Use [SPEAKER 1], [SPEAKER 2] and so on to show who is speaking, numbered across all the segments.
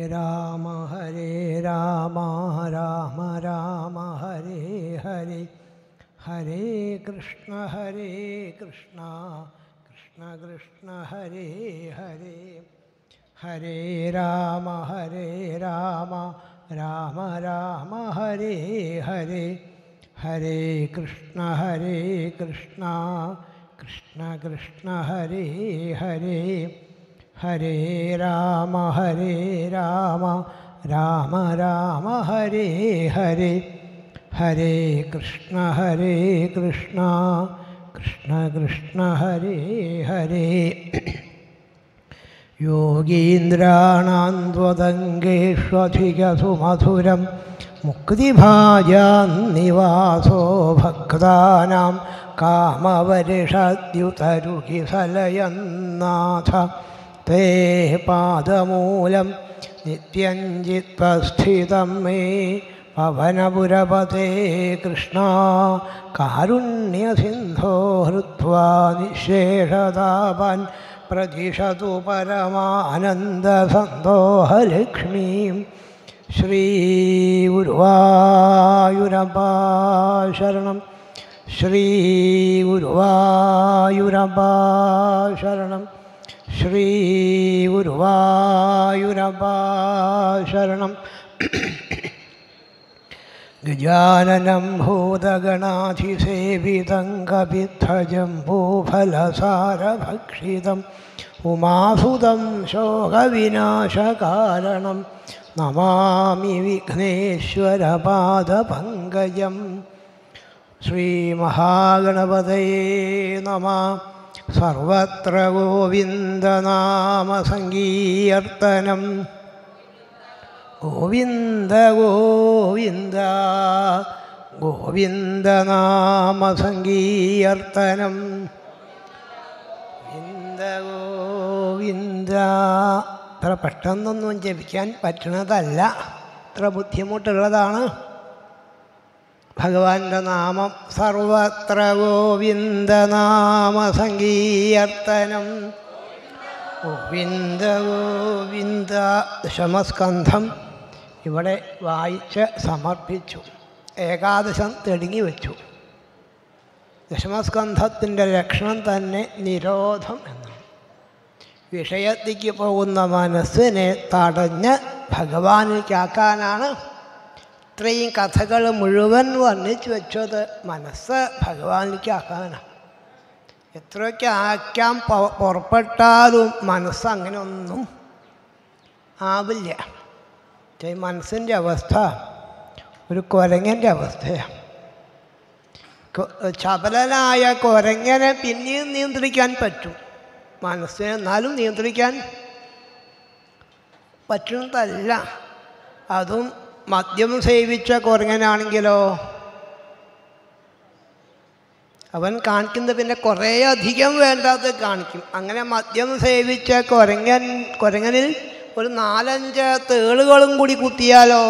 [SPEAKER 1] രാമ ഹരേ രാമ രാമ രാമ ഹരേ ഹരേ ഹരേ കൃഷ്ണ ഹരേ കൃഷ്ണ കൃഷ്ണ കൃഷ്ണ ഹരേ ഹരേ ഹരേ രാമ ഹരേ രാമ രാമ രാമ ഹരേ ഹരേ ഹരേ കൃഷ്ണ ഹരേ കൃഷ്ണ കൃഷ്ണ കൃഷ്ണ ഹരേ ഹരേ ഹരേ രാമ ഹരേ രാമ രാമ രാമ ഹരേ ഹരേ ഹരേ കൃഷ്ണ ഹരേ കൃഷ്ണ കൃഷ്ണ കൃഷ്ണ ഹരേ ഹരേ യോഗീന്ദ്രാണാന്വതങ്കേഷ്വധികസുമധുരം മുക്തിഭാജാന്നിവാസോ ഭക്താനാം കാമവരിഷദ്യുതരുഹി സലയന്നാഥ തേ പാദമൂലം നിത്യം ചിത്വസ്ഥിതം മേ പവനപുരപതേ കൃഷ്ണ കാരുണ്യസിന്ധോ ഹൃത്വാ നിശേഷതാപൻ പ്രതിഷതു പരമാനന്ദസന്തോഹലക്ഷ്മീം ശ്രീഗുരുവായൂരപ്പാശരണം ശ്രീഗുരുവായൂരപ്പാശരണം ശ്രീഗുരുവായൂരപ്പാശരണം ഗജാനനം ഭൂതഗണാധിസേവിതം കപിദ്ധജംബൂഫലസാരഭക്ഷിതം ഉമാസുതം ശോകവിനാശകാരണം നമാമി വിഘ്നേശ്വരപാദപങ്കജം ശ്രീമഹാഗണപതയേ നമ സർവത്ര ഗോവിന്ദനാമസങ്കീർത്തനം ഗോവിന്ദ ഗോവിന്ദ ഗോവിന്ദനാമസങ്കീർത്തനം ഗോവിന്ദ ഗോവിന്ദ അത്ര പെട്ടെന്നൊന്നും ജപിക്കാൻ പറ്റണതല്ല അത്ര ബുദ്ധിമുട്ടുള്ളതാണ് ഭഗവാന്റെ നാമം സർവത്ര ഗോവിന്ദനാമസങ്കീർത്തനം ഗോവിന്ദ ഗോവിന്ദ ദശമസ്കന്ധം ഇവിടെ വായിച്ച് സമർപ്പിച്ചു ഏകാദശം തെടുങ്ങി വെച്ചു ദശമസ്കന്ധത്തിൻ്റെ ലക്ഷണം തന്നെ നിരോധം എന്നാണ് വിഷയത്തിക്ക് പോകുന്ന മനസ്സിനെ തടഞ്ഞ് ഭഗവാനിലേക്കാക്കാനാണ് ഇത്രയും കഥകൾ മുഴുവൻ വർണ്ണിച്ചു വെച്ചത് മനസ്സ് ഭഗവാനിലേക്കാക്കാനാണ് എത്രയൊക്കെ ആക്കാൻ പൊ- പുറപ്പെട്ടാലും മനസ്സ് അങ്ങനെ ഒന്നും ആവില്ല ഈ മനസ്സിൻ്റെ അവസ്ഥ ഒരു കുരങ്ങൻ്റെ അവസ്ഥയാണ് കൊ- ചപലനായ കുരങ്ങനെ പിന്നെയും നിയന്ത്രിക്കാൻ പറ്റും മനസ്സിനെ എന്നാലും നിയന്ത്രിക്കാൻ പറ്റുന്നതല്ല അതും മദ്യം സേവിച്ച കുരങ്ങനാണെങ്കിലോ അവൻ കാണിക്കുന്നത് പിന്നെ കുറേ അധികം വേണ്ടാത്ത കാണിക്കും അങ്ങനെ മദ്യം സേവിച്ച കുരങ്ങൻ കുരങ്ങനിൽ ഒരു നാലഞ്ച് തേളുകളും കൂടി കുത്തിയാലോ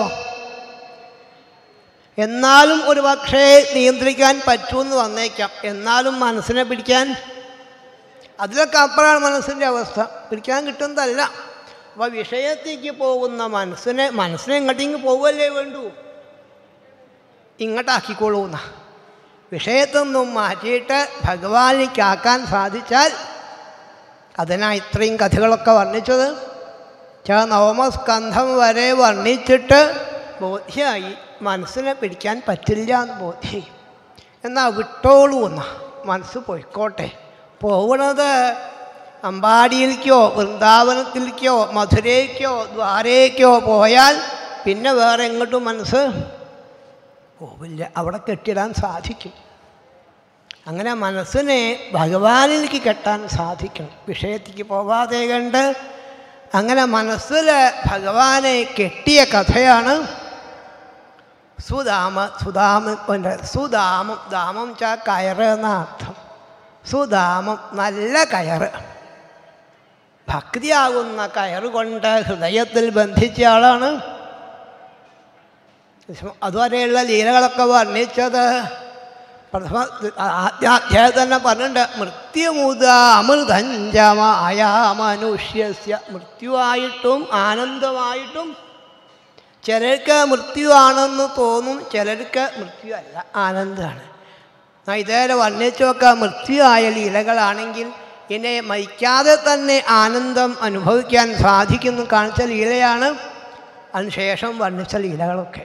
[SPEAKER 1] എന്നാലും ഒരു പക്ഷേ നിയന്ത്രിക്കാൻ പറ്റുമെന്ന് വന്നേക്കാം എന്നാലും മനസ്സിനെ പിടിക്കാൻ അതിലൊക്കെ അപ്പുറമാണ് മനസ്സിൻ്റെ അവസ്ഥ പിടിക്കാൻ കിട്ടുന്നതല്ല അപ്പോൾ വിഷയത്തേക്ക് പോകുന്ന മനസ്സിനെ മനസ്സിനെ ഇങ്ങോട്ടേക്ക് പോവുകയല്ലേ വേണ്ടൂ ഇങ്ങോട്ടാക്കിക്കോളൂന്ന വിഷയത്തിൽ നിന്നും മാറ്റിയിട്ട് ഭഗവാനിക്കാക്കാൻ സാധിച്ചാൽ അതിനാ ഇത്രയും കഥകളൊക്കെ വർണ്ണിച്ചത് ച നവമസ്കന്ധം വരെ വർണ്ണിച്ചിട്ട് ബോധ്യമായി മനസ്സിനെ പിടിക്കാൻ പറ്റില്ല എന്ന് ബോധ്യമായി എന്നാൽ വിട്ടോളൂ എന്ന മനസ്സ് പൊയ്ക്കോട്ടെ പോവണത് അമ്പാടിയിലേക്കോ വൃന്ദാവനത്തിലേക്കോ മധുരയ്ക്കോ ദ്വാരയ്ക്കോ പോയാൽ പിന്നെ വേറെ എങ്ങോട്ടും മനസ്സ് പോവില്ല അവിടെ കെട്ടിടാൻ സാധിക്കും അങ്ങനെ മനസ്സിനെ ഭഗവാനിലേക്ക് കെട്ടാൻ സാധിക്കണം വിഷയത്തിലേക്ക് പോവാതെ കണ്ട് അങ്ങനെ മനസ്സിൽ ഭഗവാനെ കെട്ടിയ കഥയാണ് സുധാമ സുധാമ പിന്നെ സുധാമം ദാമം ചാ കയറ് എന്ന അർത്ഥം സുധാമം നല്ല കയറ് ഭക്തിയാകുന്ന കയറ് കൊണ്ട് ഹൃദയത്തിൽ ബന്ധിച്ച ആളാണ് അതുവരെയുള്ള ലീലകളൊക്കെ വർണ്ണിച്ചത് പ്രഥമ ആദ്യാധ്യായം തന്നെ പറഞ്ഞിട്ടുണ്ട് മൃത്യുമുത അമൃതഞ്ചമായ മനുഷ്യസ്യ മൃത്യുവായിട്ടും ആനന്ദമായിട്ടും ചിലർക്ക് മൃത്യുവാണെന്ന് തോന്നും ചിലർക്ക് മൃത്യു അല്ല ആനന്ദമാണ് ഇതേപോലെ വർണ്ണിച്ചൊക്കെ മൃത്യുവായ ലീലകളാണെങ്കിൽ എന്നെ മരിക്കാതെ തന്നെ ആനന്ദം അനുഭവിക്കാൻ സാധിക്കുന്നു കാണിച്ച ലീലയാണ് അതിനുശേഷം വർണ്ണിച്ച ലീലകളൊക്കെ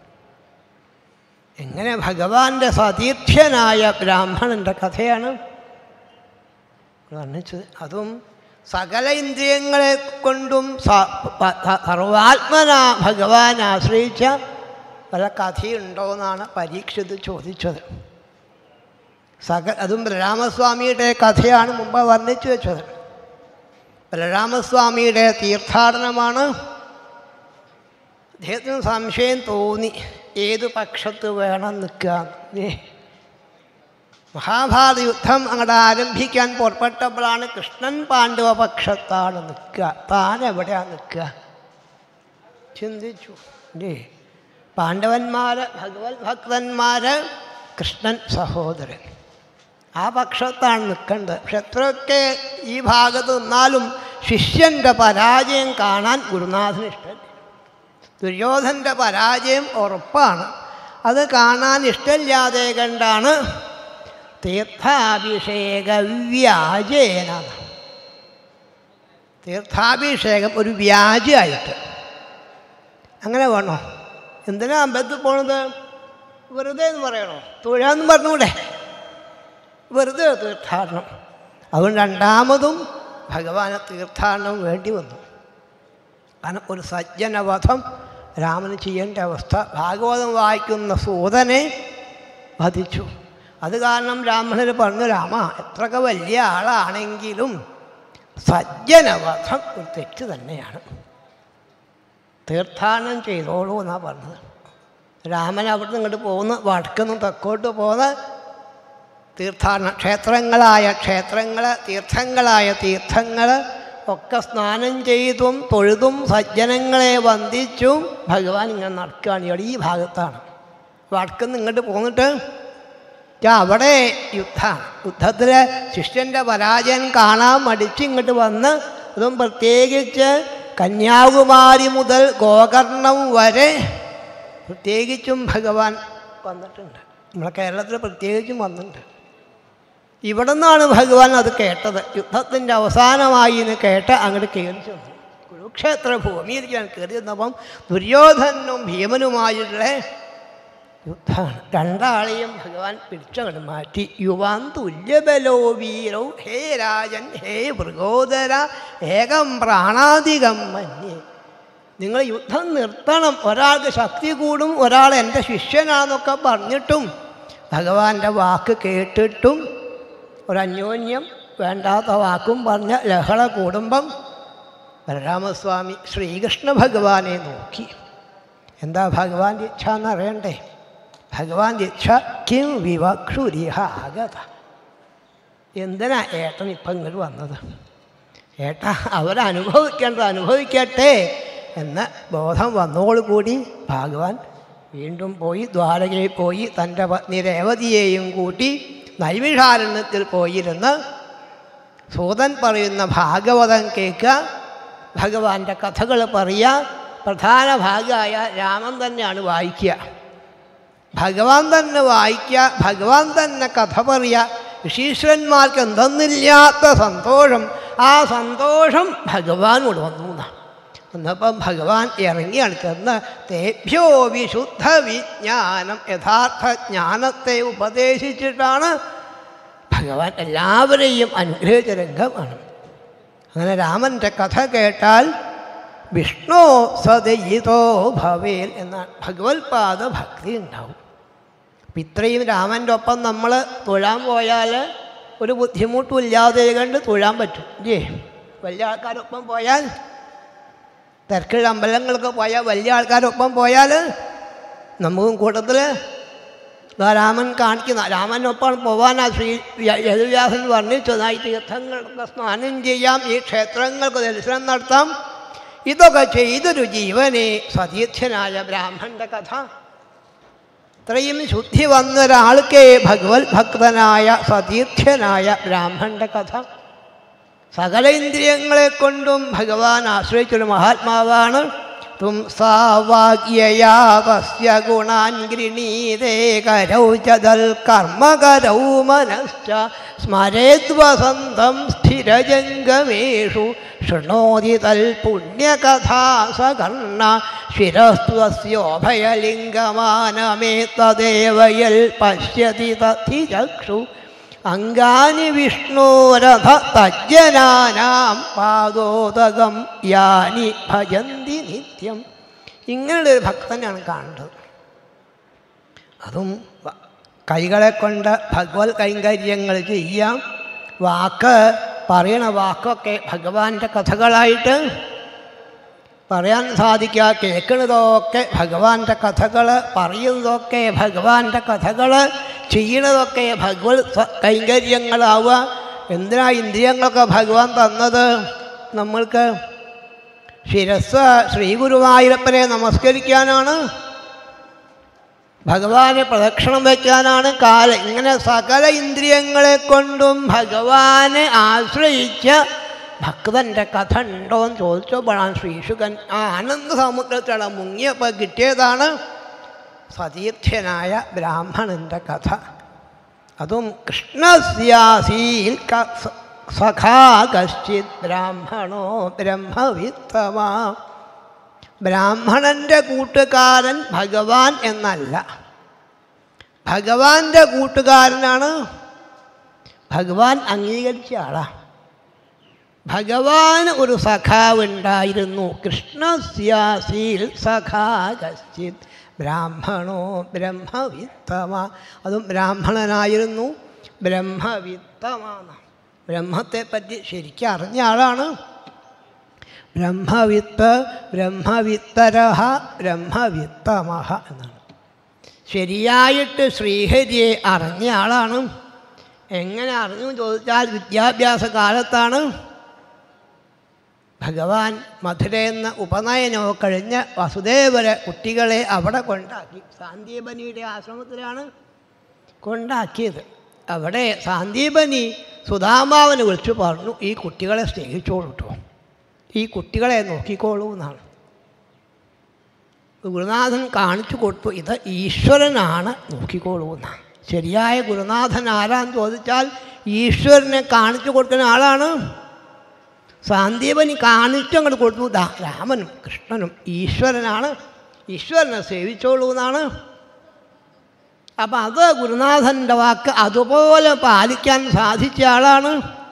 [SPEAKER 1] എങ്ങനെ ഭഗവാന്റെ സതീർത്ഥ്യനായ ബ്രാഹ്മണൻ്റെ കഥയാണ് വർണ്ണിച്ചത് അതും സകല ഇന്ദ്രിയങ്ങളെ കൊണ്ടും സ- പ- പ- സർവാത്മന ഭഗവാൻ ആശ്രയിച്ച വല്ല കഥയുണ്ടോ എന്നാണ് പരീക്ഷിത് ചോദിച്ചത് സക അതും ബലരാമസ്വാമിയുടെ കഥയാണ് മുമ്പ് വർണ്ണിച്ചു വെച്ചത് ബലരാമസ്വാമിയുടെ തീർത്ഥാടനമാണ് അദ്ദേഹത്തിന് സംശയം തോന്നി ഏത് പക്ഷത്ത് വേണം നിൽക്കുക ഏ. മഹാഭാരത യുദ്ധം അങ്ങോട്ട് ആരംഭിക്കാൻ പുറപ്പെട്ടപ്പോഴാണ് കൃഷ്ണൻ പാണ്ഡവ പക്ഷത്താണ് നിൽക്കുക താൻ എവിടെയാണ് നിൽക്കുക ചിന്തിച്ചു അല്ലേ പാണ്ഡവന്മാര് ഭഗവത് ഭക്തന്മാര് കൃഷ്ണൻ സഹോദരൻ ആ പക്ഷത്താണ് നിൽക്കേണ്ടത് പക്ഷെ എത്രയൊക്കെ ഈ ഭാഗത്ത് നിന്നാലും ശിഷ്യൻ്റെ പരാജയം കാണാൻ ഗുരുനാഥന് ഇഷ്ടമില്ല ദുര്യോധൻ്റെ പരാജയം ഉറപ്പാണ് അത് കാണാൻ ഇഷ്ടമില്ലാതെ കണ്ടാണ് തീർത്ഥാഭിഷേക വ്യാജേന തീർത്ഥാഭിഷേകം ഒരു വ്യാജമായിട്ട് അങ്ങനെ വേണോ എന്തിനാ അമ്പലത്തിൽ പോണത് വെറുതെ എന്ന് പറയണോ തൊഴാന്ന് പറഞ്ഞൂടെ വെറുതെ തീർത്ഥാടനം അതുകൊണ്ട് രണ്ടാമതും ഭഗവാന് തീർത്ഥാടനം വേണ്ടി വന്നു കാരണം ഒരു സജ്ജനവധം രാമന് ചെയ്യേണ്ട അവസ്ഥ ഭാഗവതം വായിക്കുന്ന സൂതനെ വധിച്ചു അത് കാരണം രാമണർ പറഞ്ഞു രാമ എത്രയൊക്കെ വലിയ ആളാണെങ്കിലും സജ്ജനവധം ഒരു തെറ്റ് തന്നെയാണ് തീർത്ഥാടനം ചെയ്തോളൂ എന്നാണ് പറഞ്ഞത് രാമൻ അവിടുന്ന് ഇങ്ങോട്ട് പോകുന്ന വടക്കുനിന്ന് തെക്കോട്ട് പോകുന്ന തീർത്ഥാടന ക്ഷേത്രങ്ങളായ ക്ഷേത്രങ്ങൾ തീർത്ഥങ്ങളായ തീർത്ഥങ്ങൾ ഒക്കെ സ്നാനം ചെയ്തും തൊഴുതും സജ്ജനങ്ങളെ വന്ദിച്ചും ഭഗവാൻ ഇങ്ങനെ നടക്കുകയാണ് ഇവിടെ ഈ ഭാഗത്താണ് വടക്കുന്ന് ഇങ്ങോട്ട് പോന്നിട്ട് ച്ചാ അവിടെ യുദ്ധമാണ് യുദ്ധത്തിൽ ശിഷ്യൻ്റെ പരാജയം കാണാൻ മടിച്ച് ഇങ്ങോട്ട് വന്ന് അതും പ്രത്യേകിച്ച് കന്യാകുമാരി മുതൽ ഗോകർണം വരെ പ്രത്യേകിച്ചും ഭഗവാൻ വന്നിട്ടുണ്ട് നമ്മളെ കേരളത്തിൽ പ്രത്യേകിച്ചും വന്നിട്ടുണ്ട് ഇവിടെ നിന്നാണ് ഭഗവാൻ അത് കേട്ടത് യുദ്ധത്തിൻ്റെ അവസാനമായി എന്ന് കേട്ട് അങ്ങോട്ട് കയറി ചെന്നു കുരുക്ഷേത്ര ഭൂമിയിലേക്കാണ് കയറി ചെന്നപ്പം ദുര്യോധനും ഭീമനുമായുള്ള യുദ്ധമാണ് രണ്ടാളെയും ഭഗവാൻ പിടിച്ചങ്ങോട്ട് മാറ്റി യുവാൻ തുല്യബലോ വീരോ ഹേ രാജൻ ഹേ മൃഗോദര ഏകം പ്രാണാധികം മന്യേ നിങ്ങൾ യുദ്ധം നിർത്തണം ഒരാൾക്ക് ശക്തി കൂടും ഒരാൾ എൻ്റെ ശിഷ്യനാണെന്നൊക്കെ പറഞ്ഞിട്ടും ഭഗവാന്റെ വാക്ക് കേട്ടിട്ടും ഒരന്യോന്യം വേണ്ടാത്ത വാക്കും പറഞ്ഞ ലഹള കൂടുമ്പം ബലരാമസ്വാമി ശ്രീകൃഷ്ണ ഭഗവാനെ നോക്കി എന്താ ഭഗവാന്റെ ഇച്ഛ എന്നറിയണ്ടേ ഭഗവാന്റെ ഇച്ഛ കിം വിവക്ഷുരിഹ ആഗത എന്തിനാ ഏട്ടൻ ഇപ്പം ഇങ്ങോട്ട് വന്നത് ഏട്ടാ അവരനുഭവിക്കേണ്ടത് അനുഭവിക്കട്ടെ എന്ന ബോധം വന്നോടുകൂടി ഭഗവാൻ വീണ്ടും പോയി ദ്വാരകയിൽ പോയി തൻ്റെ പത്നി രേവതിയെയും കൂട്ടി നൈമിഷാരണ്യത്തിൽ പോയിരുന്ന് സൂതൻ പറയുന്ന ഭാഗവതം കേൾക്കുക ഭഗവാന്റെ കഥകൾ പറയുക പ്രധാന ഭാഗമായ രാമൻ തന്നെയാണ് വായിക്കുക ഭഗവാൻ തന്നെ വായിക്കുക ഭഗവാൻ തന്നെ കഥ പറയുക ഋഷീശ്വരന്മാർക്ക് എന്തെന്നില്ലാത്ത സന്തോഷം ആ സന്തോഷം ഭഗവാനോട് വന്നു എന്നാണ് എന്നപ്പം ഭഗവാൻ ഇറങ്ങിയാണ് ചെന്ന് തേഭ്യോ വിശുദ്ധ വിജ്ഞാനം യഥാർത്ഥ ജ്ഞാനത്തെ ഉപദേശിച്ചിട്ടാണ് ഭഗവാൻ എല്ലാവരെയും അനുഗ്രഹിച്ച രംഗമാണ് അങ്ങനെ രാമൻ്റെ കഥ കേട്ടാൽ വിഷ്ണു സദയിതോ ഭവേൽ എന്ന ഭഗവത്പാദ ഭക്തി ഉണ്ടാവും അപ്പം ഇത്രയും രാമൻ്റെ ഒപ്പം നമ്മൾ തൊഴാൻ പോയാൽ ഒരു ബുദ്ധിമുട്ടും ഇല്ലാതെ കണ്ട് തൊഴാൻ പറ്റും ഇല്ലേ വലിയ ആൾക്കാരൊപ്പം പോയാൽ തിരക്കുള്ള അമ്പലങ്ങൾക്ക് പോയാൽ വലിയ ആൾക്കാരൊപ്പം പോയാൽ നമുക്കും കൂട്ടത്തിൽ രാമൻ കാണിക്കുന്ന രാമനൊപ്പം പോകാനാ ശ്രീ യദുവ്യാസൻ വർണ്ണിച്ചതായി തീർത്ഥങ്ങൾക്ക് സ്നാനം ചെയ്യാം ഈ ക്ഷേത്രങ്ങൾക്ക് ദർശനം നടത്താം ഇതൊക്കെ ചെയ്തൊരു ജീവനെ സതീർത്ഥ്യനായ ബ്രാഹ്മണൻ്റെ കഥ ഇത്രയും ശുദ്ധി വന്ന ഒരാൾക്ക് ഭഗവത് ഭക്തനായ സതീർത്ഥ്യനായ ബ്രാഹ്മണന്റെ കഥ സകല ഇന്ദ്രിയങ്ങളെ കൊണ്ടും ഭഗവാൻ ആശ്രയിച്ചൊരു മഹാത്മാവാണ് തും സാവാഗ്യയാ തസ്യ ഗുണാൻ ഗൃണീതേ കരൗ ചതൽ കർമ്മകരൗ മനശ്ച സ്മരേദ്വസന്തം സ്ഥിരജംഗമേഷു ശൃണോതി തൽ പുണ്യകഥാ സകർണ ശിരസ്ത്വസ്യോഭയലിംഗമാനമേതദേവയൽ പശ്യതി തഥി ചക്ഷു അംഗാനി വിഷ്ണോരഥ തജ്ജനാനാം പാദോദകം യാനി ഭജന്തി നിത്യം ഇങ്ങനെയുള്ള ഒരു ഭക്തനാണ് കാണേണ്ടത് അതും വ- കൈകളെ കൊണ്ട് ഭഗവത് കൈങ്കര്യങ്ങൾ ചെയ്യാം വാക്ക് പറയണ വാക്കൊക്കെ ഭഗവാന്റെ കഥകളായിട്ട് പറയാൻ സാധിക്കുക കേൾക്കുന്നതൊക്കെ ഭഗവാന്റെ കഥകൾ പറയുന്നതൊക്കെ ഭഗവാന്റെ കഥകൾ ചെയ്യണതൊക്കെ ഭഗവത് സ- കൈങ്കര്യങ്ങളാവുക എന്തിനാ ഇന്ദ്രിയങ്ങളൊക്കെ ഭഗവാൻ തന്നത് നമ്മൾക്ക് ശിരസ് ശ്രീഗുരുവായൂരപ്പനെ നമസ്കരിക്കാനാണ് ഭഗവാനെ പ്രദക്ഷിണം വയ്ക്കാനാണ് കാലം ഇങ്ങനെ സകല ഇന്ദ്രിയങ്ങളെ കൊണ്ടും ഭഗവാനെ ആശ്രയിച്ച ഭക്തൻ്റെ കഥ ഉണ്ടോ എന്ന് ചോദിച്ചപ്പോഴാണ് ശ്രീശുഖൻ ആ ആനന്ദ സമുദ്രത്തിലാണ് മുങ്ങിയപ്പോൾ കിട്ടിയതാണ് സതീർത്ഥ്യനായ ബ്രാഹ്മണൻ്റെ കഥ അതും കൃഷ്ണസ്യാസീൽ ക- സ- സഖാ കശ്ചിത് ബ്രാഹ്മണോ ബ്രഹ്മവിത്തമാ ബ്രാഹ്മണൻ്റെ കൂട്ടുകാരൻ ഭഗവാൻ എന്നല്ല ഭഗവാന്റെ കൂട്ടുകാരനാണ് ഭഗവാൻ അംഗീകരിച്ച ആളാ ഭഗവാൻ ഒരു സഖാവുണ്ടായിരുന്നു കൃഷ്ണസ്യാസീൽ സഖാ കശ്ചിത് ബ്രാഹ്മണോ ബ്രഹ്മവിത്തമ അതും ബ്രാഹ്മണനായിരുന്നു ബ്രഹ്മവിത്തമാണ് ബ്രഹ്മത്തെപ്പറ്റി ശരിക്കും അറിഞ്ഞ ആളാണ് ബ്രഹ്മവിത്ത് ബ്രഹ്മവിത്തരഹ ബ്രഹ്മവിത്തമഹ എന്നാണ് ശരിയായിട്ട് ശ്രീഹരിയെ അറിഞ്ഞ ആളാണ് എങ്ങനെ അറിഞ്ഞു എന്ന് ചോദിച്ചാൽ വിദ്യാഭ്യാസ കാലത്താണ് ഭഗവാൻ മധുരയെന്ന ഉപനയനമോ കഴിഞ്ഞ് വസുദേവരെ കുട്ടികളെ അവിടെ കൊണ്ടാക്കി സാന്ദീപനിയുടെ ആശ്രമത്തിലാണ് കൊണ്ടാക്കിയത് അവിടെ സാന്ദീപനി സുധാമാവന് വിളിച്ചു പറഞ്ഞു ഈ കുട്ടികളെ സ്നേഹിച്ചോളൂ കേട്ടോ ഈ കുട്ടികളെ നോക്കിക്കോളൂ എന്നാണ് ഗുരുനാഥൻ കാണിച്ചു കൊടുത്തു ഇത് ഈശ്വരനാണ് നോക്കിക്കോളൂ എന്നാണ് ശരിയായ ഗുരുനാഥൻ ആരാന്ന് ചോദിച്ചാൽ ഈശ്വരനെ കാണിച്ചു കൊടുക്കുന്ന ആളാണ് സാന്ദീപനി കാണിച്ചു അങ്ങോട്ട് കൊടുത്തു ദാ രാമനും കൃഷ്ണനും ഈശ്വരനാണ് ഈശ്വരനെ സേവിച്ചോളൂ എന്നാണ് അപ്പം അത് ഗുരുനാഥൻ്റെ വാക്ക് അതുപോലെ പാലിക്കാൻ സാധിച്ച ആളാണ്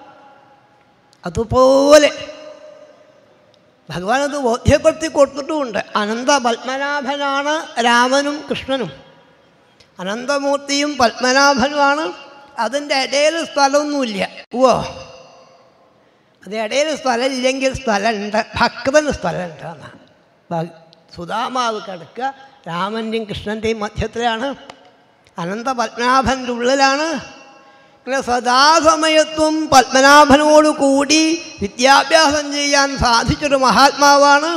[SPEAKER 1] അതുപോലെ ഭഗവാൻ അത് ബോധ്യപ്പെടുത്തി കൊടുത്തിട്ടുമുണ്ട് അനന്ത പത്മനാഭനാണ് രാമനും കൃഷ്ണനും അനന്തമൂർത്തിയും പത്മനാഭനുമാണ് അതിൻ്റെ ഇടയിൽ സ്ഥലമൊന്നുമില്ല ഓ അത് ഇടയിൽ സ്ഥലമില്ലെങ്കിൽ സ്ഥലമുണ്ട് ഭക്തന് സ്ഥലമുണ്ട് എന്നാണ് ഭ- സുധാമാവ് കിടക്കുക രാമൻ്റെയും കൃഷ്ണൻ്റെയും മധ്യത്തിലാണ് അനന്ത പത്മനാഭൻ്റെ ഉള്ളിലാണ് ഇങ്ങനെ സദാസമയത്തും പത്മനാഭനോട് കൂടി വിദ്യാഭ്യാസം ചെയ്യാൻ സാധിച്ചൊരു മഹാത്മാവാണ്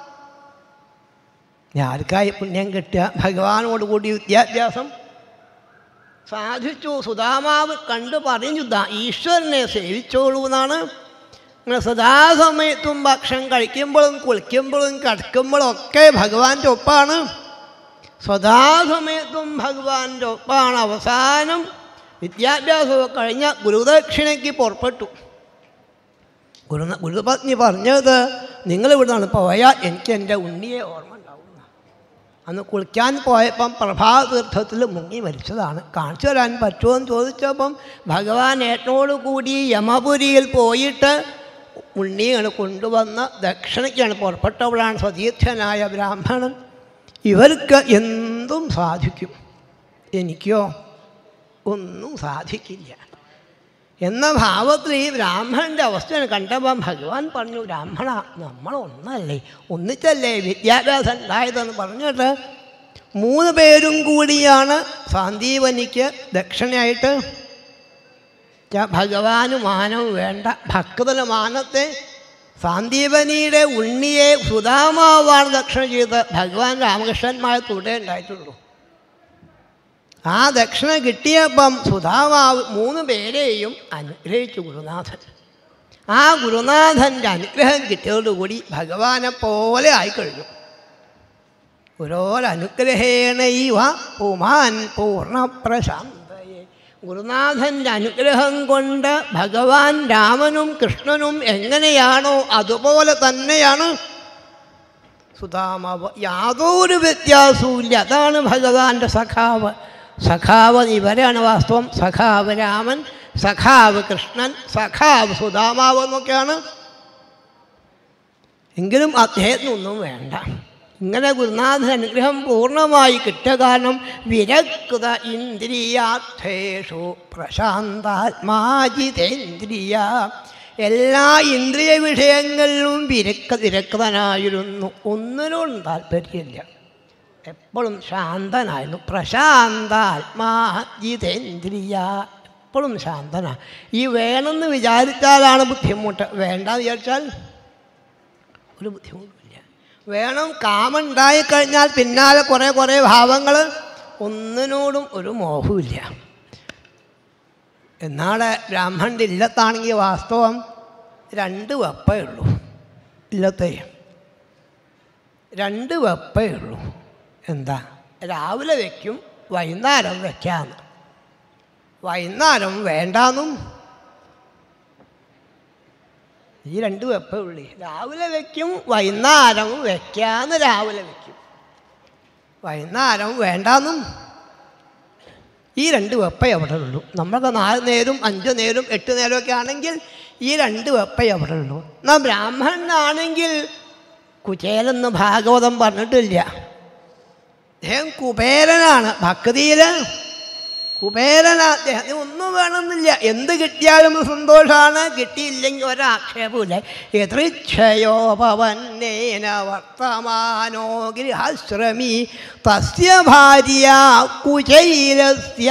[SPEAKER 1] ആർക്കായി പുണ്യം കിട്ടുക ഭഗവാനോട് കൂടി വിദ്യാഭ്യാസം സാധിച്ചു സുധാമാവ് കണ്ടു പറഞ്ഞു "ദാ ഈശ്വരനെ സേവിച്ചോളൂ എന്നാണ് ഇങ്ങനെ സദാസമയത്തും ഭക്ഷണം കഴിക്കുമ്പോഴും കുളിക്കുമ്പോഴും കിടക്കുമ്പോഴും ഒക്കെ ഭഗവാന്റെ ഒപ്പാണ് സദാസമയത്തും ഭഗവാന്റെ ഒപ്പാണ് അവസാനം വിദ്യാഭ്യാസമൊക്കെ കഴിഞ്ഞ ഗുരുദക്ഷിണയ്ക്ക് പുറപ്പെട്ടു ഗുരു ഗുരുപത്നി പറഞ്ഞത് നിങ്ങൾ ഇവിടുന്നാണ് പോയാൽ എനിക്ക് എൻ്റെ ഉണ്ണിയെ ഓർമ്മ ഉണ്ടാവും അന്ന് കുളിക്കാൻ പോയപ്പം പ്രഭാതീർത്ഥത്തിൽ മുങ്ങി മരിച്ചതാണ് കാണിച്ചു തരാൻ പറ്റുമോ എന്ന് ചോദിച്ചപ്പം ഭഗവാൻ ഏട്ടനോട് കൂടി യമപുരിയിൽ പോയിട്ട് ഉണ്ണിയാണ് കൊണ്ടുവന്ന് ദക്ഷിണയ്ക്കാണ് പുറപ്പെട്ടവളാണ് സതീർത്ഥനായ ബ്രാഹ്മണൻ ഇവർക്ക് എന്തും സാധിക്കും എനിക്കോ ഒന്നും സാധിക്കില്ല എന്ന ഭാവത്തിൽ ഈ ബ്രാഹ്മണൻ്റെ അവസ്ഥ കണ്ടപ്പം ഭഗവാൻ പറഞ്ഞു ബ്രാഹ്മണ നമ്മൾ ഒന്നല്ലേ ഒന്നിച്ചല്ലേ വിദ്യാഭ്യാസം ഉണ്ടായതെന്ന് പറഞ്ഞിട്ട് മൂന്ന് പേരും കൂടിയാണ് സാന്ദീപനിക്ക് ദക്ഷിണയായിട്ട് ച- ഭഗവാന് മാനം വേണ്ട ഭക്തന് മാനത്തെ സാന്ദീപനിയുടെ ഉണ്ണിയെ സുധാമാവാണ് ദക്ഷിണ ചെയ്ത് ഭഗവാൻ രാമകൃഷ്ണന്മാരെ തുടരെ ഉണ്ടായിട്ടുള്ളൂ ആ ദക്ഷിണ കിട്ടിയപ്പം സുധാമാവ് മൂന്ന് പേരെയും അനുഗ്രഹിച്ചു ഗുരുനാഥൻ ആ ഗുരുനാഥൻ്റെ അനുഗ്രഹം കിട്ടിയതോടുകൂടി ഭഗവാനെ പോലെ ആയിക്കഴിഞ്ഞു ഗുരോരനുഗ്രഹേണൈവ പുമാൻ പൂർണ്ണപ്രശാന്തയെ ഗുരുനാഥൻ്റെ അനുഗ്രഹം കൊണ്ട് ഭഗവാൻ രാമനും കൃഷ്ണനും എങ്ങനെയാണോ അതുപോലെ തന്നെയാണ് സുധാമാവ് യാതൊരു വ്യത്യാസവുമില്ല അതാണ് ഭഗവാന്റെ സഖാവ് സഖാവ് ഇവരാണ് വാസ്തവം സഖാവ് രാമൻ സഖാവ് കൃഷ്ണൻ സഖാവ് സുധാമാവ് എന്നൊക്കെയാണ് എങ്കിലും അദ്ദേഹത്തിനൊന്നും വേണ്ട ഇങ്ങനെ ഗുരുനാഥൻ അനുഗ്രഹം പൂർണ്ണമായി കിട്ടിയ കാരണം വിരക്ത ഇന്ദ്രിയാർത്ഥേഷു പ്രശാന്താത്മാജിതേന്ദ്രിയ എല്ലാ ഇന്ദ്രിയ വിഷയങ്ങളിലും വിരക്ത വിരക്തനായിരുന്നു ഒന്നിനോടും താല്പര്യമില്ല എപ്പോഴും ശാന്തനായിരുന്നു പ്രശാന്താത്മാജിതേന്ദ്രിയ എപ്പോഴും ശാന്തനാ ഈ വേണമെന്ന് വിചാരിച്ചാലാണ് ബുദ്ധിമുട്ട് വേണ്ടെന്ന് വിചാരിച്ചാൽ ഒരു ബുദ്ധിമുട്ടില്ല വേണം കാമുണ്ടായി കഴിഞ്ഞാൽ പിന്നാലെ കുറേ കുറേ ഭാവങ്ങൾ ഒന്നിനോടും ഒരു മോഹമില്ല എന്നാളെ ബ്രാഹ്മണൻ്റെ ഇല്ലത്താണെങ്കിൽ വാസ്തവം രണ്ട് വെപ്പേ ഉള്ളൂ ഇല്ലത്തെ രണ്ട് വെപ്പേ ഉള്ളൂ എന്താ രാവിലെ വയ്ക്കും വൈകുന്നേരം വയ്ക്കാന്ന് വൈകുന്നേരം വേണ്ടാന്നും ഈ രണ്ട് വെപ്പേ ഉള്ളി രാവിലെ വയ്ക്കും വൈകുന്നേരം വയ്ക്കാന്ന് രാവിലെ വയ്ക്കും വൈകുന്നേരം വേണ്ടാന്നും ഈ രണ്ട് വെപ്പേ അവിടെ ഉള്ളൂ നമ്മൾക്ക് നാല് നേരം അഞ്ച് നേരം എട്ട് നേരമൊക്കെ ആണെങ്കിൽ ഈ രണ്ട് വെപ്പേ അവിടെ ഉള്ളൂ എന്നാൽ ബ്രാഹ്മണനാണെങ്കിൽ കുചേലെന്ന് ഭാഗവതം പറഞ്ഞിട്ടില്ല അദ്ദേഹം കുബേരനാണ് ഭക്തിയിൽ കുബേരന അദ്ദേഹത്തിന് ഒന്നും വേണമെന്നില്ല എന്ത് കിട്ടിയാലും സന്തോഷമാണ് കിട്ടിയില്ലെങ്കിൽ ഒരാക്ഷേപമില്ല എതൃച്ഛയോ പവന്നേന വർത്തമാനോ ഗൃഹാശ്രമി തസ്യ ഭാര്യ കുചൈരസ്യ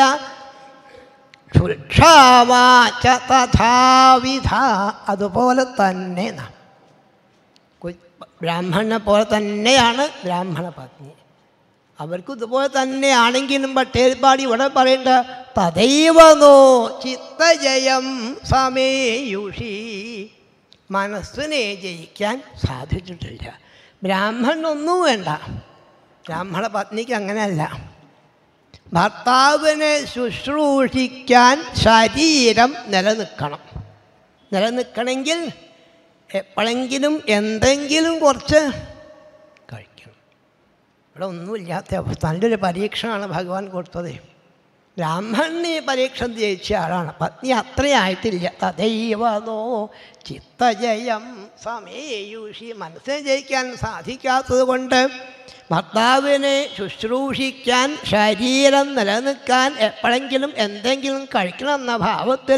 [SPEAKER 1] ക്ഷുക്ഷാവാച തഥാവിധ അതുപോലെ തന്നെ നാം കു- ബ്രാഹ്മണനെ പോലെ തന്നെയാണ് ബ്രാഹ്മണ പത്നി അവർക്കും ഇതുപോലെ തന്നെയാണെങ്കിലും ഭട്ടേരിപ്പാടി ഇവിടെ പറയേണ്ട തദൈവനോ ചിത്തജയം സമേയുഷി മനസ്സിനെ ജയിക്കാൻ സാധിച്ചിട്ടില്ല ബ്രാഹ്മണനൊന്നും വേണ്ട ബ്രാഹ്മണ പത്നിക്ക് അങ്ങനെയല്ല ഭർത്താവിനെ ശുശ്രൂഷിക്കാൻ ശരീരം നിലനിൽക്കണം നിലനിൽക്കണമെങ്കിൽ എപ്പോഴെങ്കിലും എന്തെങ്കിലും കുറച്ച് കഴിക്കണം ഇവിടെ ഒന്നുമില്ലാത്ത അവസ്ഥ നല്ലൊരു പരീക്ഷണമാണ് ഭഗവാൻ കൊടുത്തത് ബ്രാഹ്മണനെ പരീക്ഷണം ജയിച്ച ആളാണ് പത്നി അത്രയായിട്ടില്ല തദൈവനോ ചിത്തജയം സമേയുഷി മനസ്സിനെ ജയിക്കാൻ സാധിക്കാത്തത് കൊണ്ട് ഭർത്താവിനെ ശുശ്രൂഷിക്കാൻ ശരീരം നിലനിൽക്കാൻ എപ്പോഴെങ്കിലും എന്തെങ്കിലും കഴിക്കണം എന്ന ഭാവത്തിൽ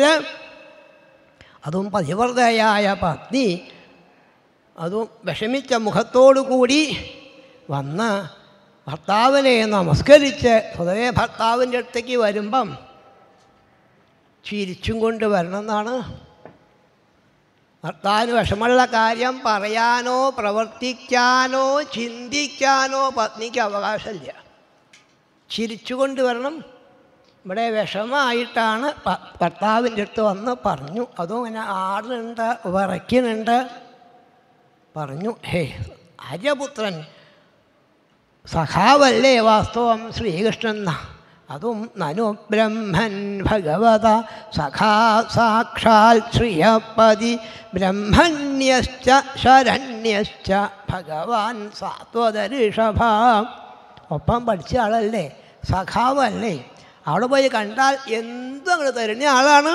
[SPEAKER 1] അതും പതിവ്രതയായ പത്നി അതും വിഷമിച്ച മുഖത്തോടു കൂടി വന്ന് ഭർത്താവിനെ നമസ്കരിച്ച് സ്വതവേ ഭർത്താവിൻ്റെ അടുത്തേക്ക് വരുമ്പം ചിരിച്ചും കൊണ്ട് വരണമെന്നാണ് ഭർത്താവിന് വിഷമമുള്ള കാര്യം പറയാനോ പ്രവർത്തിക്കാനോ ചിന്തിക്കാനോ പത്നിക്ക് അവകാശമില്ല ചിരിച്ചുകൊണ്ട് വരണം ഇവിടെ വിഷമായിട്ടാണ് ഭ- ഭർത്താവിൻ്റെ അടുത്ത് വന്ന് പറഞ്ഞു അതും ഇങ്ങനെ ആടുന്നുണ്ട് വിറയ്ക്കുന്നുണ്ട് പറഞ്ഞു ഹേ ആര്യപുത്രൻ സഖാവല്ലേ വാസ്തവം ശ്രീകൃഷ്ണൻ ന. അതും നനു ബ്രഹ്മൻ ഭഗവത സഖാ സാക്ഷാൽ ശ്രിയപതി ബ്രഹ്മണ്യശ്ച ശരണ്യശ്ച ഭഗവാൻ സാത്വതരിഷഭ ഒപ്പം പഠിച്ച ആളല്ലേ സഖാവല്ലേ അവിടെ പോയി കണ്ടാൽ എന്തും അങ്ങോട്ട് തരുന്ന ആളാണ്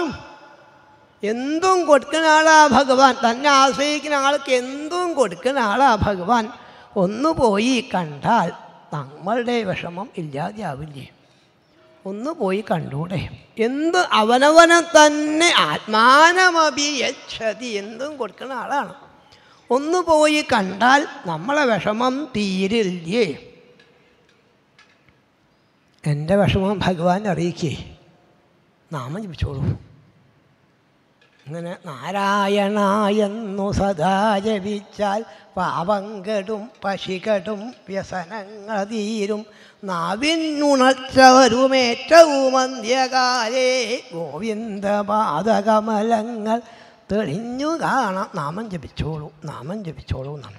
[SPEAKER 1] എന്തും കൊടുക്കുന്ന ആളാ ഭഗവാൻ തന്നെ ആശ്രയിക്കുന്ന ആൾക്ക് എന്തും കൊടുക്കുന്ന ആളാ ഭഗവാൻ ഒന്ന് പോയി കണ്ടാൽ നമ്മളുടെ വിഷമം ഇല്ലാതെയാവില്ലേ ഒന്ന് പോയി കണ്ടൂടെ എന്ത് അവനവനെ തന്നെ ആത്മാനമപി യച്ഛതി എന്തും കൊടുക്കുന്ന ആളാണ് ഒന്ന് പോയി കണ്ടാൽ നമ്മളെ വിഷമം തീരില്ലേ എൻ്റെ വിഷമം ഭഗവാൻ അറിയിക്കേ നാമം ജപിച്ചോളൂ അങ്ങനെ നാരായണ എന്നു സദാ ജപിച്ചാൽ പാപം കെടും പശികടും വ്യസനങ്ങൾ തീരും നാവിനുണർച്ചവരുമേറ്റവും അന്ത്യകാലേ ഗോവിന്ദപാദകമലങ്ങൾ തെളിഞ്ഞു കാണാം നാമം ജപിച്ചോളൂ നാമം ജപിച്ചോളൂ എന്നാണ്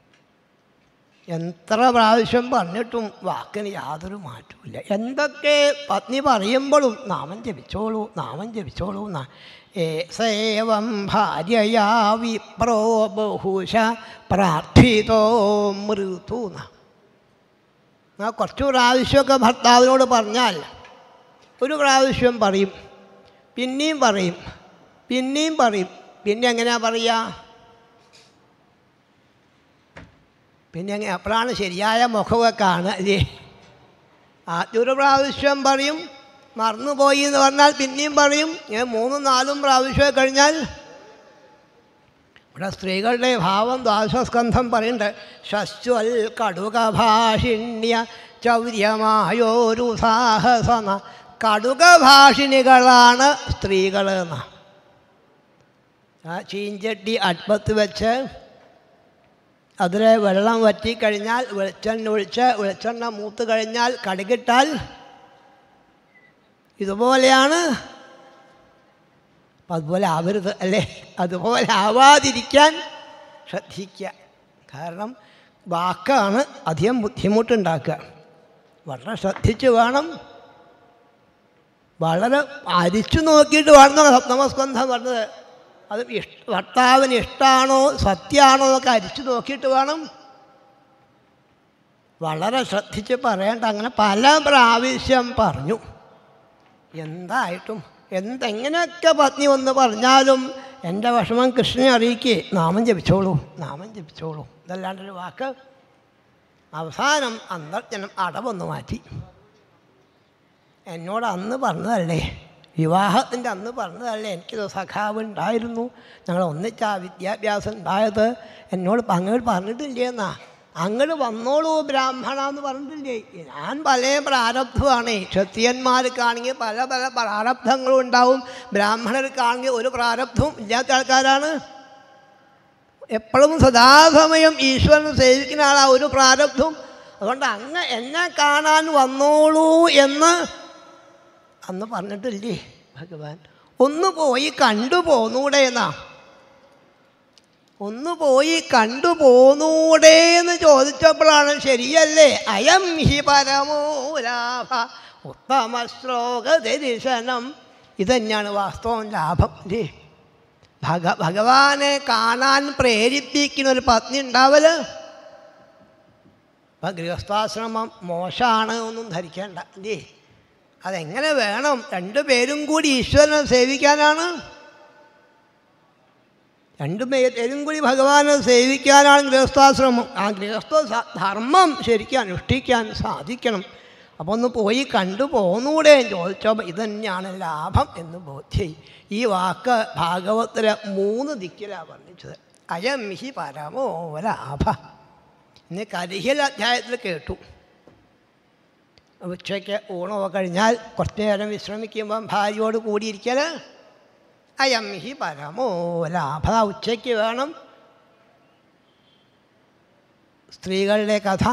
[SPEAKER 1] എത്ര പ്രാവശ്യം പറഞ്ഞിട്ടും വാക്കിന് യാതൊരു മാറ്റമില്ല എന്തൊക്കെ പത്നി പറയുമ്പോഴും നാമം ജപിച്ചോളൂ നാമം ജപിച്ചോളൂ എന്നാ ഏ സേവം ഭാര്യയാ വിപ്രോ ബഹുശ പ്രാർത്ഥിതോ മൃതു എന്നാ കുറച്ച് പ്രാവശ്യമൊക്കെ ഭർത്താവിനോട് പറഞ്ഞാൽ ഒരു പ്രാവശ്യം പറയും പിന്നെയും പറയും പിന്നെയും പറയും പിന്നെ എങ്ങനെയാ പറയുക പിന്നെ അങ്ങനെ അപ്പോഴാണ് ശരിയായ മുഖമൊക്കെ കാണുക അല്ലേ ആദ്യം ഒരു പ്രാവശ്യം പറയും മറന്നുപോയി എന്ന് പറഞ്ഞാൽ പിന്നെയും പറയും ഇങ്ങനെ മൂന്നും നാലും പ്രാവശ്യം കഴിഞ്ഞാൽ ഇവിടെ സ്ത്രീകളുടെ ഭാവം ദ്വാദശസ്കന്ധം പറയുന്നുണ്ട് ശശ്വൽ കടുകഭാഷിണ്യ ചൗര്യമായോരു സാഹസന കടുകഭാഷിണികളാണ് സ്ത്രീകൾ എന്ന ആ ചീഞ്ചട്ടി അടുപ്പത്ത് വെച്ച് അതിൽ വെള്ളം വറ്റിക്കഴിഞ്ഞാൽ വെളിച്ചെണ്ണ ഒഴിച്ച് വെളിച്ചെണ്ണ മൂത്ത് കഴിഞ്ഞാൽ കടുകിട്ടാൽ ഇതുപോലെയാണ് അപ്പം അതുപോലെ ആവരുത് അല്ലേ അതുപോലെ ആവാതിരിക്കാൻ ശ്രദ്ധിക്കുക കാരണം വാക്കാണ് അധികം ബുദ്ധിമുട്ടുണ്ടാക്കുക വളരെ ശ്രദ്ധിച്ച് വേണം വളരെ അരിച്ചു നോക്കിയിട്ട് വേണമെന്നാണ് സപ്തമസ്കന്ധം പറഞ്ഞത് അത് ഇഷ് ഭർത്താവിന് ഇഷ്ടമാണോ സത്യമാണോ എന്നൊക്കെ അരിച്ചു നോക്കിയിട്ട് വേണം വളരെ ശ്രദ്ധിച്ച് പറയേണ്ട അങ്ങനെ പല പ്രാവശ്യം പറഞ്ഞു എന്തായിട്ടും എന്തെങ്ങനെയൊക്കെ പത്നി ഒന്ന് പറഞ്ഞാലും എൻ്റെ വിഷമം കൃഷ്ണനെ അറിയിക്കേ നാമം ജപിച്ചോളൂ നാമം ജപിച്ചോളൂ ഇതല്ലാണ്ടൊരു വാക്ക് അവസാനം അന്തർജനം അടവൊന്ന് മാറ്റി എന്നോട് അന്ന് പറഞ്ഞതല്ലേ വിവാഹത്തിൻ്റെ അന്ന് പറഞ്ഞതല്ലേ എനിക്കൊരു സഖാവ് ഉണ്ടായിരുന്നു ഞങ്ങൾ ഒന്നിച്ചാ വിദ്യാഭ്യാസം ഉണ്ടായത് എന്നോട് അങ്ങോട്ട് പറഞ്ഞിട്ടില്ലേ എന്നാ അങ്ങോട്ട് വന്നോളൂ ബ്രാഹ്മണ എന്ന് പറഞ്ഞിട്ടില്ലേ ഞാൻ പല പ്രാരബ്ധമാണ് ക്ഷത്രിയന്മാർക്കാണെങ്കിൽ പല പല പ്രാരബ്ധങ്ങളും ഉണ്ടാവും ബ്രാഹ്മണർക്കാണെങ്കിൽ ഒരു പ്രാരബ്ധവും ഇല്ലാത്ത ആൾക്കാരാണ് എപ്പോഴും സദാസമയം ഈശ്വരൻ സേവിക്കുന്ന ആളാ ഒരു പ്രാരബ്ധവും അതുകൊണ്ട് അങ്ങ് എന്നെ കാണാൻ വന്നോളൂ എന്ന് അന്ന് പറഞ്ഞിട്ടില്ലേ ഭഗവാൻ ഒന്ന് പോയി കണ്ടു പോന്നൂടെ എന്നാ ഒന്ന് പോയി കണ്ടു പോന്നൂടെ എന്ന് ചോദിച്ചപ്പോഴാണ് ശരിയല്ലേ അയം ഹി പരമോലാഭ ഉത്തമ ശ്ലോക ദർശനം ഇതന്നെയാണ് വാസ്തവം ലാഭം അല്ലേ ഭഗ ഭഗവാനെ കാണാൻ പ്രേരിപ്പിക്കുന്ന ഒരു പത്നി ഉണ്ടാവല് അപ്പം ഗൃഹസ്ഥാശ്രമം മോശമാണ് ഒന്നും ധരിക്കേണ്ട അല്ലേ അതെങ്ങനെ വേണം രണ്ടു പേരും കൂടി ഈശ്വരനെ സേവിക്കാനാണ് രണ്ടു പേരും കൂടി ഭഗവാനെ സേവിക്കാനാണ് ഗൃഹസ്ഥാശ്രമം ആ ഗൃഹസ്ഥ സ- ധർമ്മം ശരിക്കും അനുഷ്ഠിക്കാൻ സാധിക്കണം അപ്പോൾ ഒന്ന് പോയി കണ്ടു പോന്നൂടെ എന്ന് ചോദിച്ചപ്പോൾ ഇതന്നെയാണ് ലാഭം എന്ന് ബോധ്യായി ഈ വാക്ക് ഭാഗവത്തിലെ മൂന്ന് ദിക്കിലാണ് വർണ്ണിച്ചത് അയം ഹി പരമോ ലാഭ ഇന്ന് കരിഹിൽ അധ്യായത്തിൽ കേട്ടു ഉച്ചയ്ക്ക് ഊണമൊക്കെ കഴിഞ്ഞാൽ കുറച്ച് നേരം വിശ്രമിക്കുമ്പം ഭാര്യയോട് കൂടിയിരിക്കൽ അയം ഹി പരമോ ലാഭ ഉച്ചയ്ക്ക് വേണം സ്ത്രീകളുടെ കഥ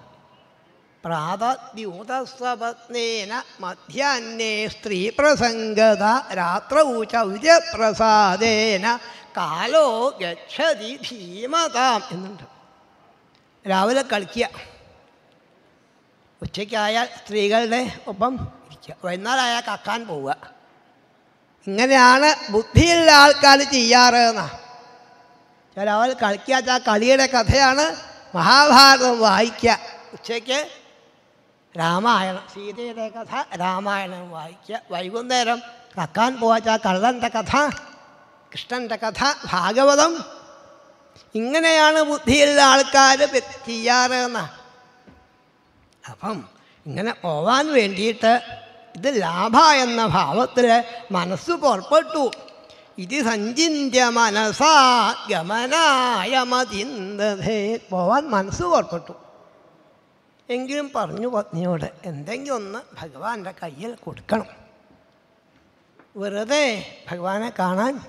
[SPEAKER 1] പ്രാതദ്യൂതസ്വപത്നേന മധ്യാഹ്നേ സ്ത്രീ പ്രസംഗത രാത്രൗ ചൗര്യപ്രസാദേന കാലോ ഗച്ഛതി ധീമതാം എന്നുണ്ട് രാവിലെ കളിക്കുക ഉച്ചയ്ക്കായാൽ സ്ത്രീകളുടെ ഒപ്പം ഇരിക്കുക വൈകുന്നേരമായാൽ കക്കാൻ പോവുക ഇങ്ങനെയാണ് ബുദ്ധിയുള്ള ആൾക്കാർ ചെയ്യാറ് എന്നാ രാവിലെ കളിക്കാത്ത ആ കളിയുടെ കഥയാണ് മഹാഭാരതം വായിക്കുക ഉച്ചയ്ക്ക് രാമായണം സീതയുടെ കഥ രാമായണം വായിക്കുക വൈകുന്നേരം കക്കാൻ പോവാച്ച കള്ളൻ്റെ കഥ കൃഷ്ണൻ്റെ കഥ ഭാഗവതം ഇങ്ങനെയാണ് ബുദ്ധിയുള്ള ആൾക്കാർ ചെയ്യാറ് എന്നാ അപ്പം ഇങ്ങനെ പോവാൻ വേണ്ടിയിട്ട് ഇത് ലാഭ എന്ന ഭാവത്തിൽ മനസ്സ് പുറപ്പെട്ടു ഇത് സഞ്ചിന്യ മനസാ ഗമനായ മതിന്തേ പോവാൻ മനസ്സ് പുറപ്പെട്ടു എങ്കിലും പറഞ്ഞു പത്നിയോട് എന്തെങ്കിലും ഒന്ന് ഭഗവാന്റെ കയ്യിൽ കൊടുക്കണം വെറുതെ ഭഗവാനെ കാണാൻ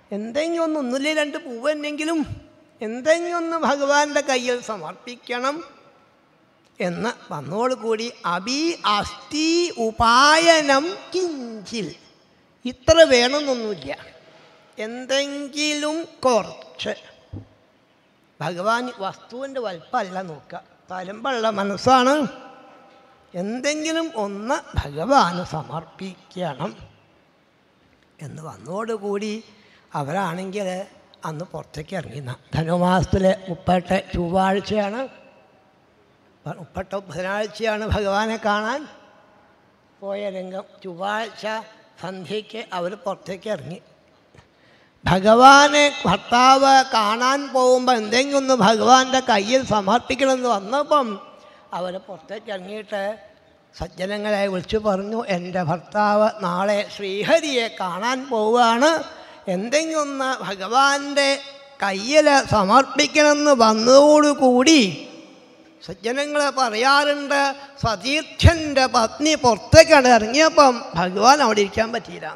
[SPEAKER 1] എന്തെങ്കിലും ഒന്ന് ഒന്നില്ലേ രണ്ട് പൂവ് എന്നെങ്കിലും എന്തെങ്കിലും ഒന്ന് ഭഗവാന്റെ കയ്യിൽ സമർപ്പിക്കണം എന്ന് വന്നോടുകൂടി അഭി അസ്ഥി ഉപായനം കിഞ്ചിൽ ഇത്ര വേണമെന്നൊന്നുമില്ല എന്തെങ്കിലും കുറച്ച് ഭഗവാൻ വസ്തുവിൻ്റെ വലുപ്പമല്ല നോക്കുക തലമ്പുള്ള മനസ്സാണ് എന്തെങ്കിലും ഒന്ന് ഭഗവാന് സമർപ്പിക്കണം എന്ന് വന്നോടുകൂടി അവരാണെങ്കിൽ അന്ന് പുറത്തേക്ക് ഇറങ്ങിന്ന ധനുമാസത്തിലെ മുപ്പട്ട് ചൊവ്വാഴ്ചയാണ് മുപ്പട്ട ബുധനാഴ്ചയാണ് ഭഗവാനെ കാണാൻ പോയ രംഗം ചൊവ്വാഴ്ച സന്ധ്യയ്ക്ക് അവർ പുറത്തേക്ക് ഇറങ്ങി ഭഗവാനെ ഭർത്താവ് കാണാൻ പോകുമ്പോൾ എന്തെങ്കിലും ഒന്ന് ഭഗവാന്റെ കയ്യിൽ സമർപ്പിക്കണമെന്ന് വന്നപ്പം അവർ പുറത്തേക്ക് ഇറങ്ങിയിട്ട് സജ്ജനങ്ങളെ വിളിച്ചു പറഞ്ഞു എൻ്റെ ഭർത്താവ് നാളെ ശ്രീഹരിയെ കാണാൻ പോവുകയാണ് എന്തെങ്കിലും ഒന്ന് ഭഗവാന്റെ കയ്യിൽ സമർപ്പിക്കണമെന്ന് വന്നതോടുകൂടി സജ്ജനങ്ങൾ പറയാറുണ്ട് സതീർത്ഥ്യൻ്റെ പത്നി പുറത്തേക്കാണ് ഇറങ്ങിയപ്പം ഭഗവാൻ അവിടെ ഇരിക്കാൻ പറ്റിയില്ല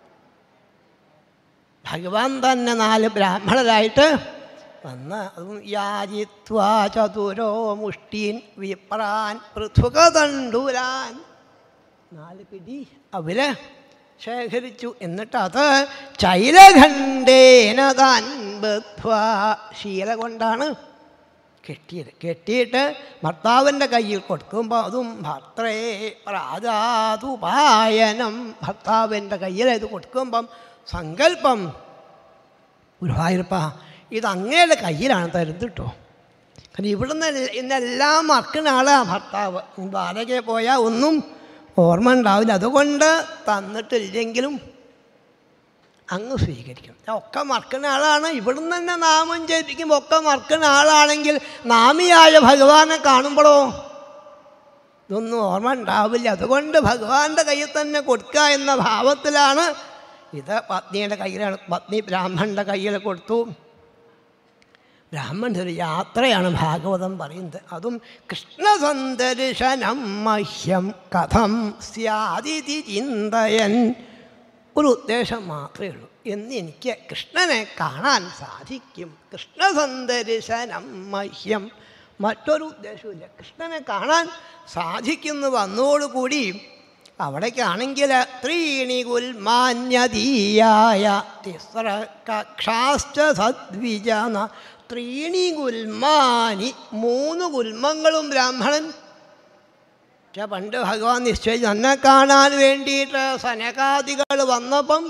[SPEAKER 1] ഭഗവാൻ തന്നെ നാല് ബ്രാഹ്മണരായിട്ട് വന്ന് അതും യാജിത്വാ ചതുരോ മുഷ്ടീൻ വിപ്രാൻ പൃഥുകതണ്ടൂരാൻ നാല് പിടി അവര് ശേഖരിച്ചു എന്നിട്ട് അത് ചൈലഖണ്ഡേന താൻ ബദ്ധ്വാ ശീല കൊണ്ടാണ് കെട്ടിയത് കെട്ടിയിട്ട് ഭർത്താവിൻ്റെ കയ്യിൽ കൊടുക്കുമ്പോൾ അതും ഭർത്രേ പ്രാജാതുപായനം ഭർത്താവിൻ്റെ കയ്യിൽ ഇത് കൊടുക്കുമ്പം സങ്കല്പം ഗുരുവായൂരപ്പ ഇത് അങ്ങയുടെ കയ്യിലാണ് തരുന്നത് കേട്ടോ കാരണം ഇവിടുന്ന് എല്ല- ഇന്നെല്ലാം മറക്കുന്ന ആളാണ് ഭർത്താവ് ബാലകെ പോയാൽ ഒന്നും ഓർമ്മ ഉണ്ടാവില്ല അതുകൊണ്ട് തന്നിട്ടില്ലെങ്കിലും അങ്ങ് സ്വീകരിക്കും ഒക്കെ മറക്കുന്ന ആളാണ് ഇവിടുന്ന് തന്നെ നാമം ജപിക്കുമ്പോൾ ഒക്കെ മറക്കുന്ന ആളാണെങ്കിൽ നാമിയായ ഭഗവാനെ കാണുമ്പോഴോ ഇതൊന്നും ഓർമ്മ ഉണ്ടാവില്ല അതുകൊണ്ട് ഭഗവാന്റെ കയ്യിൽ തന്നെ കൊടുക്കുക എന്ന ഭാവത്തിലാണ് ഇത് പത്നിയുടെ കയ്യിലാണ് പത്നി ബ്രാഹ്മണൻ്റെ കയ്യിൽ കൊടുത്തു ബ്രാഹ്മണൻ്റെ ഒരു യാത്രയാണ് ഭാഗവതം പറയുന്നത് അതും കൃഷ്ണസന്ദർശനം മഹ്യം കഥം സ്യാദിതി ചിന്തയൻ ഒരു ഉദ്ദേശം മാത്രമേ ഉള്ളൂ എന്ന് എനിക്ക് കൃഷ്ണനെ കാണാൻ സാധിക്കും കൃഷ്ണസന്ദർശനം മഹ്യം മറ്റൊരു ഉദ്ദേശമില്ല കൃഷ്ണനെ കാണാൻ സാധിക്കുന്നു വന്നോടുകൂടി അവിടേക്കാണെങ്കിൽ ത്രീണി ഗുൽമാന്യതീയായ തിസ്ര കക്ഷാശ്ച സദ്വിജന ത്രീണി ഗുൽമാനി മൂന്ന് ഗുൽമങ്ങളും ബ്രാഹ്മണൻ പക്ഷെ പണ്ട് ഭഗവാൻ നിശ്ചയിച്ചു തന്നെ കാണാൻ വേണ്ടിയിട്ട് സനകാദികൾ വന്നപ്പം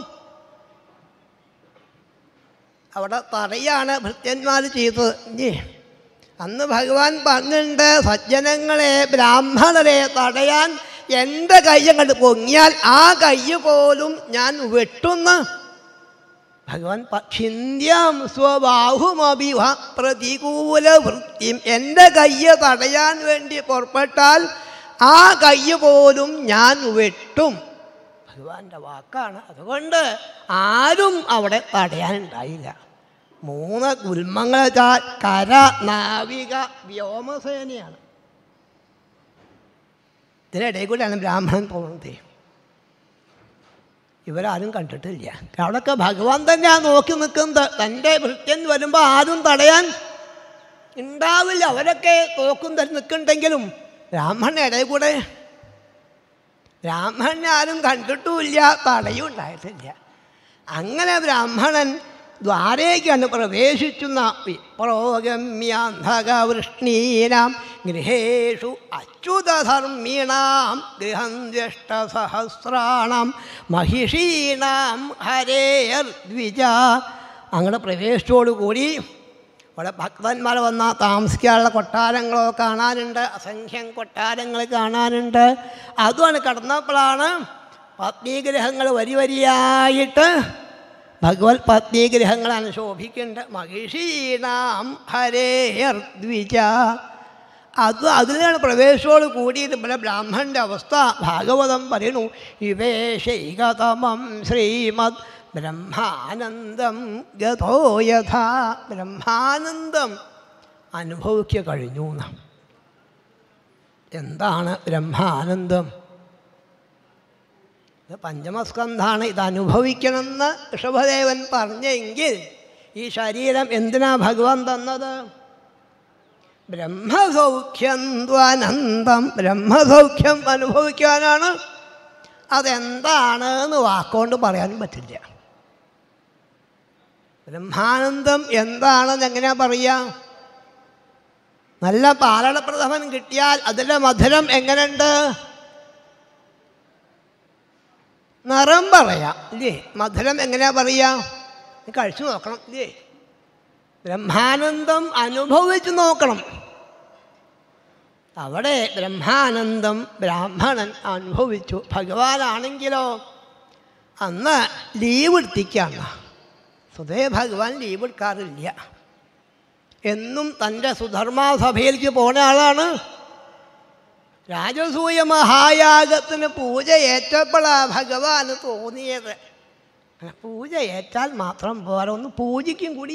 [SPEAKER 1] അവിടെ തടയാണ് ഭൃത്യന്മാർ ചെയ്തത് ഇല്ലേ? അന്ന് ഭഗവാൻ പറഞ്ഞിട്ടുണ്ട് സജ്ജനങ്ങളെ ബ്രാഹ്മണരെ തടയാൻ എൻ്റെ കയ്യങ്ങോട്ട് പൊങ്ങിയാൽ ആ കയ്യ് പോലും ഞാൻ വെട്ടുന്ന ഭഗവാൻ പ- ചിന്യാം സ്വബാഹുമഭിവ പ്രതികൂല വൃത്തിയും എൻ്റെ കയ്യ് തടയാൻ വേണ്ടി പുറപ്പെട്ടാൽ ആ കയ്യ് പോലും ഞാൻ വെട്ടും ഭഗവാന്റെ വാക്കാണ് അതുകൊണ്ട് ആരും അവിടെ തടയാനുണ്ടായില്ല മൂന്ന് ഗുൽമങ്ങൾ ചാ- കര നാവിക വ്യോമസേനയാണ് ഇതിനിടയിൽ കൂടെയാണ് ബ്രാഹ്മണൻ പോകുന്നത് ഇവരാരും കണ്ടിട്ടില്ല അവിടെയൊക്കെ ഭഗവാൻ തന്നെയാണ് നോക്കി നിൽക്കുന്നത് തൻ്റെ ഭൃത്യൻ വരുമ്പോൾ ആരും തടയാൻ ഉണ്ടാവില്ല അവരൊക്കെ തോക്കും തരും നിൽക്കുന്നുണ്ടെങ്കിലും ബ്രാഹ്മണൻ്റെ ഇടയിൽ കൂടെ ബ്രാഹ്മണനെ ആരും കണ്ടിട്ടുമില്ല തടയും ഉണ്ടായിട്ടില്ല അങ്ങനെ ബ്രാഹ്മണൻ ദ്വാരേക്കാണ് പ്രവേശിച്ചുന്ന വിപ്രോഗമ്യാന്ധകവൃഷ്ണീനാം ഗൃഹേഷു അച്യുതധർമ്മിണാം ഗൃഹം ജ്യേഷ്ഠസഹസ്രാണം മഹിഷീണാം ഹരേർദ്വിജ അങ്ങനെ പ്രവേശിച്ചോടുകൂടി അവിടെ ഭക്തന്മാർ വന്നാൽ താമസിക്കാനുള്ള കൊട്ടാരങ്ങളോ കാണാനുണ്ട് അസംഖ്യം കൊട്ടാരങ്ങൾ കാണാനുണ്ട് അതുമാണ് കടന്നപ്പോഴാണ് പത്നീഗ്രഹങ്ങൾ വരി വരിയായിട്ട് ഭഗവത് പത്നീഗ്രഹങ്ങളാണ് ശോഭിക്കേണ്ടത് മഹിഷീണാം ഹരേർദ്വിജ അത് അതിലാണ് പ്രവേശത്തോട് കൂടിയിട്ട് ഇവിടെ ബ്രാഹ്മണൻ്റെ അവസ്ഥ ഭാഗവതം പറയുന്നു വിവേശൈകതമം ശ്രീമദ് ബ്രഹ്മാനന്ദം ഗതോ യഥാ ബ്രഹ്മാനന്ദം അനുഭവിക്കുക കഴിഞ്ഞു എന്ന്. എന്താണ് ബ്രഹ്മാനന്ദം ഇത് പഞ്ചമസ്കന്ധാണ് ഇത് അനുഭവിക്കണമെന്ന് ഋഷഭദേവൻ പറഞ്ഞെങ്കിൽ ഈ ശരീരം എന്തിനാ ഭഗവാൻ തന്നത് ബ്രഹ്മസൗഖ്യം ത്വനന്തം ബ്രഹ്മസൗഖ്യം അനുഭവിക്കാനാണ് അതെന്താണ് എന്ന് വാക്കുകൊണ്ട് പറയാൻ പറ്റില്ല ബ്രഹ്മാനന്ദം എന്താണെന്ന് എങ്ങനെയാ പറയുക നല്ല പാലടപ്രഥമൻ കിട്ടിയാൽ അതിൻ്റെ മധുരം എങ്ങനെയുണ്ട് നിറം പറയാം ഇല്ലേ മധുരം എങ്ങനെയാ പറയുക നീ കഴിച്ചു നോക്കണം ഇല്ലേ ബ്രഹ്മാനന്ദം അനുഭവിച്ച് നോക്കണം അവിടെ ബ്രഹ്മാനന്ദം ബ്രാഹ്മണൻ അനുഭവിച്ചു ഭഗവാനാണെങ്കിലോ അന്ന് ലീവ് എടുത്തിക്കാണ് സ്വതേ ഭഗവാൻ ലീവ് എടുക്കാറില്ല എന്നും തൻ്റെ സുധർമാസഭയിലേക്ക് പോണ ആളാണ് രാജസൂയ മഹായാഗത്തിന് പൂജ ഏറ്റപ്പോഴാ ഭഗവാന് തോന്നിയത് അങ്ങനെ പൂജ ഏറ്റാൽ മാത്രം പോരാ ഒന്ന് പൂജിക്കും കൂടി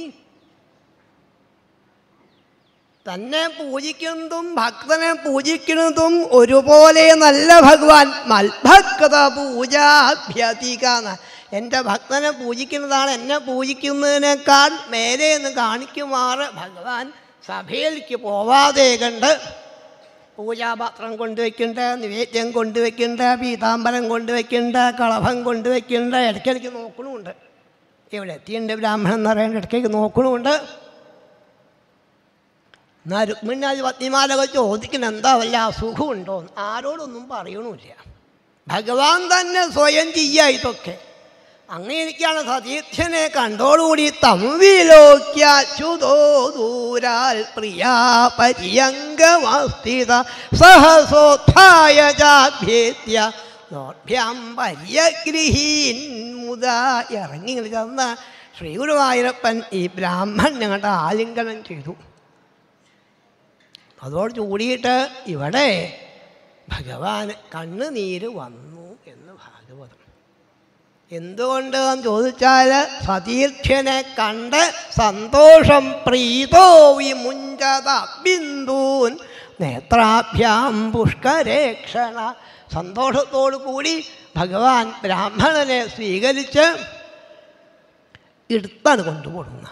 [SPEAKER 1] തന്നെ പൂജിക്കുന്നതും ഭക്തനെ പൂജിക്കുന്നതും ഒരുപോലെ നല്ല ഭഗവാൻ മൽഭക്ത പൂജാഭ്യതികാന്ന് എൻ്റെ ഭക്തനെ പൂജിക്കുന്നതാണ് എന്നെ പൂജിക്കുന്നതിനേക്കാൾ മേലെ എന്ന് കാണിക്കുമാറ് ഭഗവാൻ സഭയിലേക്ക് പോവാതെ കണ്ട് പൂജാപാത്രം കൊണ്ടുവയ്ക്കണ്ട നിവേദ്യം കൊണ്ടുവയ്ക്കണ്ട പീതാംബരം കൊണ്ടുവയ്ക്കണ്ട കളഭം കൊണ്ടുവയ്ക്കണ്ട ഇടയ്ക്കിടയ്ക്ക് നോക്കണമുണ്ട് ഇവിടെ എത്തിയുണ്ട് ബ്രാഹ്മണൻ എന്ന് പറയുന്നത് ഇടയ്ക്ക് നോക്കണമുണ്ട് എന്നാൽ രുക്മിണാജി പത്നിമാലകൾ ചോദിക്കണം എന്താ വല്ല അസുഖമുണ്ടോ ആരോടൊന്നും പറയണമില്ല ഭഗവാൻ തന്നെ സ്വയം ചെയ്യുക ഇതൊക്കെ അങ്ങനെയിരിക്കാണ് സതീർത്ഥ്യനെ കണ്ടോടുകൂടി തംവിലോക്യാച്യുതോ ദൂരാൽ പ്രിയാ പര്യങ്കമസ്ഥിത സഹസോത്ഥായ ചാഭ്യേത്യ നോഭ്യാം പര്യഗൃഹീൻ മുത ഇറങ്ങി ചെന്ന് ശ്രീ ഗുരുവായൂരപ്പൻ ഈ ബ്രാഹ്മൺ ഞങ്ങളുടെ ആലിംഗനം ചെയ്തു അതോട് കൂടിയിട്ട് ഇവിടെ ഭഗവാൻ കണ്ണുനീര് വന്നു എന്ന് ഭാഗവതം എന്തുകൊണ്ട് എന്ന് ചോദിച്ചാൽ സതീർത്ഥ്യനെ കണ്ട് സന്തോഷം പ്രീതോ വിമുഞ്ചത ബിന്ദൂൻ നേത്രാഭ്യാം പുഷ്കരേക്ഷണ സന്തോഷത്തോടു കൂടി ഭഗവാൻ ബ്രാഹ്മണനെ സ്വീകരിച്ച് എടുത്താണ് കൊണ്ടുപോകുന്നത്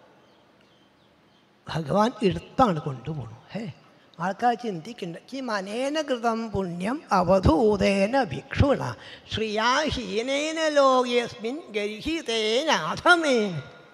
[SPEAKER 1] ഭഗവാൻ എടുത്താണ് കൊണ്ടുപോകണം ഹേ ആൾക്കാർ ചിന്തിക്കുന്നുണ്ട് കിം അനേന കൃതം പുണ്യം അവധൂതേന ഭിക്ഷുണ ശ്രിയാഹീനേന ലോകേസ്മിൻ ഗർഹിതേനാഥമേന